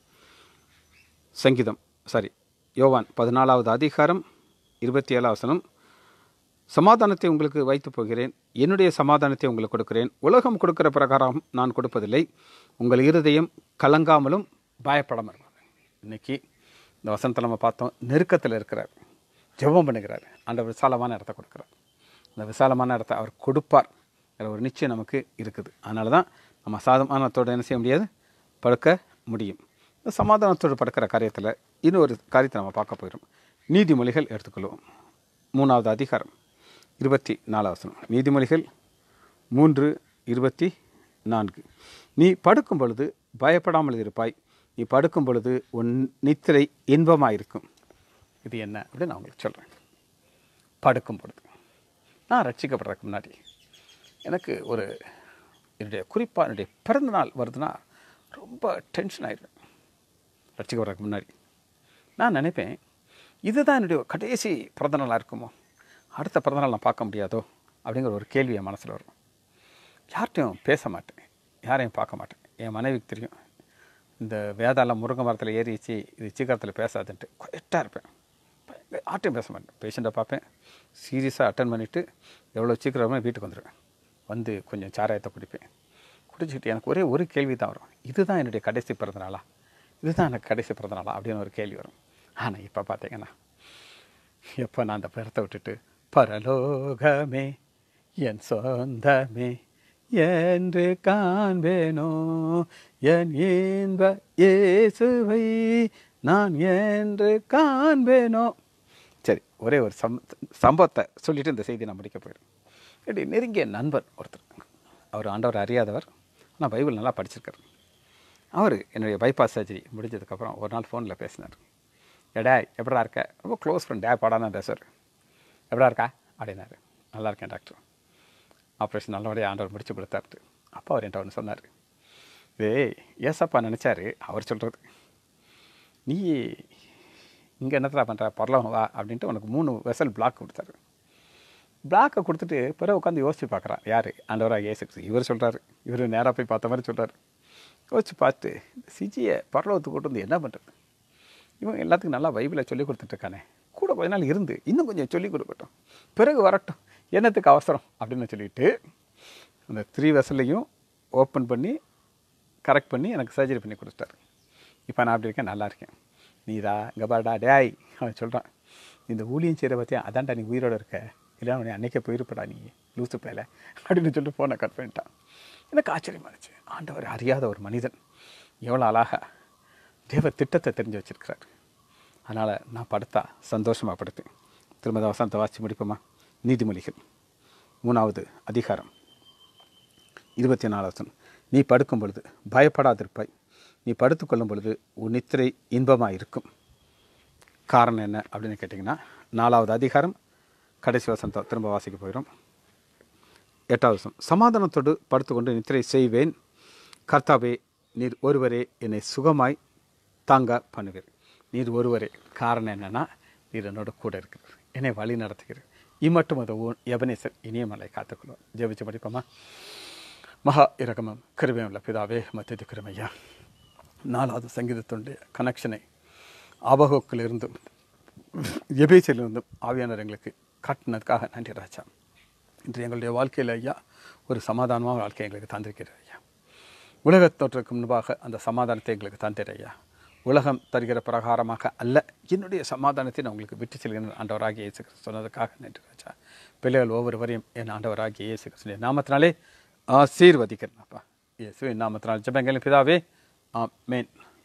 சங்கீதம் சாரி யோவான் பதினாலாவது அதிகாரம் இருபத்தி ஏழாம் வசனம் சமாதானத்தை உங்களுக்கு வைத்து போகிறேன் என்னுடைய சமாதானத்தை உங்களுக்கு கொடுக்கிறேன் உலகம் கொடுக்கிற பிரகாரம் நான் கொடுப்பதில்லை உங்கள் இருதயம் கலங்காமலும் பயப்படாமல் இருக்கும் இன்னைக்கு இந்த வசனத்தை நம்ம பார்த்தோம் நெருக்கத்தில் இருக்கிறார் ஜெபம் பண்ணுகிறார் அந்த விசாலமான இடத்த கொடுக்குறார் அந்த விசாலமான இடத்த அவர் கொடுப்பார் என்ற ஒரு நிச்சயம் நமக்கு இருக்குது அதனால தான் நம்ம சாதமானத்தோடு என்ன செய்ய முடியாது படுக்க முடியும் இந்த சமாதானத்தோடு படுக்கிற காரியத்தில் இன்னொரு காரியத்தை நம்ம பார்க்க போயிடும் நீதிமொழிகள் எடுத்துக்கொள்வோம் மூணாவது அதிகாரம் இருபத்தி நாலாவது வசனம் நீதிமொழிகள் மூன்று இருபத்தி நான்கு நீ படுக்கும் பொழுது பயப்படாமல் இருப்பாய் நீ படுக்கும் பொழுது உன் நித்திரை இன்பமாயிருக்கும் இது என்ன அப்படின்னு நான் உங்களுக்கு சொல்கிறேன் படுக்கும் பொழுது நான் ரட்சிக்கப்படுறதுக்கு முன்னாடி எனக்கு ஒரு என்னுடைய குறிப்பாக என்னுடைய பிறந்த நாள் வருதுன்னா ரொம்ப டென்ஷன் ஆயிடுவேன் ரட்சிக்கப்படுறதுக்கு முன்னாடி நான் நினைப்பேன் இதுதான் என்னுடைய கடைசி பிறந்த நாளாக இருக்குமோ அடுத்த பிறந்த நாள் நான் பார்க்க முடியாதோ அப்படிங்கிற ஒரு கேள்வி என் மனசில் வரும் யார்கிட்டையும் பேச மாட்டேன் யாரையும் பார்க்க மாட்டேன் என் மனைவிக்கு தெரியும் இந்த வேதாள முருங்கை மரத்தில் ஏறி வச்சு இது சீக்கிரத்தில் பேசாதுன்ட்டு குவைட்டாக இருப்பேன் பயங்கர- யார்ட்டையும் பேச மாட்டேன் பேஷண்ட்டை பார்ப்பேன் சீரியஸாக அட்டன் பண்ணிவிட்டு எவ்வளோ சீக்கிரமாக வீட்டுக்கு வந்துடுவேன் வந்து கொஞ்சம் சாராயத்தை குடிப்பேன் குடிச்சிட்டு எனக்கு ஒரே ஒரு கேள்வி தான் வரும் இதுதான் என்னுடைய கடைசி பிறந்த நாளா இதுதான் எனக்கு கடைசி பிறந்த நாளா அப்படின்னு ஒரு கேள்வி வரும் ஆனால் இப்போ பார்த்தீங்கன்னா எப்போ நான் அந்த பிறத்தை விட்டுட்டு பரலோகமே என் சொந்தமே என்று காண்பேனோ என் இன்ப இயேசுவை நான் என்று காண்பேனோ சரி ஒரே ஒரு சம் சம்பவத்தை சொல்லிட்டு இந்த செய்தி நான் முடிக்க போயிடும் இப்படி நெருங்கிய நண்பர் ஒருத்தர் அவர் ஆண்டவர் அறியாதவர் ஆனால் பைபிள் நல்லா படிச்சிருக்காரு அவர் என்னுடைய பைபாஸ் சர்ஜரி முடிஞ்சதுக்கப்புறம் ஒரு நாள் ஃபோனில் பேசினார் எடா எப்படா இருக்க ரொம்ப க்ளோஸ் ஃப்ரெண்ட் டே பாடான பேசுவார் எப்படா இருக்கா அப்படின்னாரு நல்லா இருக்கேன் டாக்டர் ஆப்ரேஷன் நல்லபடியாக ஆண்டவர் முடிச்சு கொடுத்தாரு அப்போ அவர் என்கிட்ட ஒன்று சொன்னார் ஏய் ஏசப்பா நினச்சாரு அவர் சொல்கிறது நீ இங்கே என்னத்தடா பண்ணுற பரலம் வா அப்படின்ட்டு உனக்கு மூணு வெசல் பிளாக் கொடுத்தாரு பிளாக்கை கொடுத்துட்டு பிறகு உட்காந்து யோசிச்சு பார்க்குறான் யார் ஆண்டவராக ஏசு இவர் சொல்கிறாரு இவர் நேராக போய் பார்த்த மாதிரி சொல்கிறாரு யோசிச்சு பார்த்து இந்த சிஜியை பரலோகத்துக்கு கொண்டு வந்து என்ன பண்ணுறது இவன் எல்லாத்துக்கும் நல்லா பைபிளை சொல்லி கொடுத்துட்ருக்கானே கூட கொஞ்ச நாள் இருந்து இன்னும் கொஞ்சம் சொல்லி கொடுக்கட்டும் பிறகு வரட்டும் என்னத்துக்கு அவசரம் அப்படின்னு சொல்லிட்டு அந்த த்ரீ வெசலையும் ஓப்பன் பண்ணி கரெக்ட் பண்ணி எனக்கு சர்ஜரி பண்ணி கொடுத்துட்டாரு இப்போ நான் அப்படி இருக்கேன் நல்லா இருக்கேன் நீதா இங்கே பாடா டேய் அவன் சொல்கிறான் இந்த ஊழியம் செய்கிற பற்றியா அதான்டா நீ உயிரோட இருக்க இல்லை உன்னை அன்னைக்கே போயிருப்படா நீ லூசு பேல அப்படின்னு சொல்லிட்டு ஃபோனை கட் பண்ணிட்டான் எனக்கு ஆச்சரியமா இருந்துச்சு ஆண்டவர் அறியாத ஒரு மனிதன் எவ்வளோ அழகா தேவ திட்டத்தை தெரிஞ்சு வச்சிருக்கிறார் அதனால் நான் படுத்தா சந்தோஷமாக படுத்தேன் திரும்ப வசனத்தை வாசி முடிப்போமா நீதிமொழிகள் மூணாவது அதிகாரம் இருபத்தி நாலாவது நீ படுக்கும் பொழுது பயப்படாதிருப்பாய் நீ படுத்துக்கொள்ளும் பொழுது உன் நித்திரை இன்பமாக இருக்கும் காரணம் என்ன அப்படின்னு கேட்டிங்கன்னா நாலாவது அதிகாரம் கடைசி வசனத்தை திரும்ப வாசிக்க போயிடும் எட்டாவது வசனம் சமாதானத்தோடு படுத்துக்கொண்டு நித்திரை செய்வேன் கர்த்தாவே நீர் ஒருவரே என்னை சுகமாய் தாங்க பண்ணுவீர் நீர் ஒருவரே காரணம் என்னன்னா நீர் என்னோட கூட இருக்கிறீர் என்னை வழி நடத்துகிறீர் இம்மட்டும் அது உன் எபனேசர் இனியமலை காத்துக்கொள்வோம் ஜெபிச்சு படிப்போமா மகா இரகமம் கிருபையும் உள்ள பிதாவே மத்தியது கிருமையா நாலாவது சங்கீதத்தினுடைய கனெக்ஷனை ஆபகோக்கிலிருந்தும் எபேசிலிருந்தும் ஆவியானவர் எங்களுக்கு காட்டினதுக்காக நன்றி ராஜா இன்று எங்களுடைய வாழ்க்கையில் ஐயா ஒரு சமாதானமான வாழ்க்கை எங்களுக்கு தந்திருக்கிறது ஐயா உலகத் தோற்றத்துக்கு முன்பாக அந்த சமாதானத்தை எங்களுக்கு தந்திர ஐயா உலகம் தருகிற பிரகாரமாக அல்ல என்னுடைய சமாதானத்தை நான் உங்களுக்கு விட்டு செல்கிறேன் ஆண்டவராகிய இயேசு கிறிஸ்து சொன்னதுக்காக நன்றி ராஜா பிள்ளைகள் ஒவ்வொருவரையும் என் ஆண்டவராகிய இயேசு கிறிஸ்துடைய நாமத்தினாலே ஆசீர்வதிக்கிறேன் அப்பா இயேசுவின் நாமத்தினால் ஜெபங்களின் பிதாவே ஆ மேன்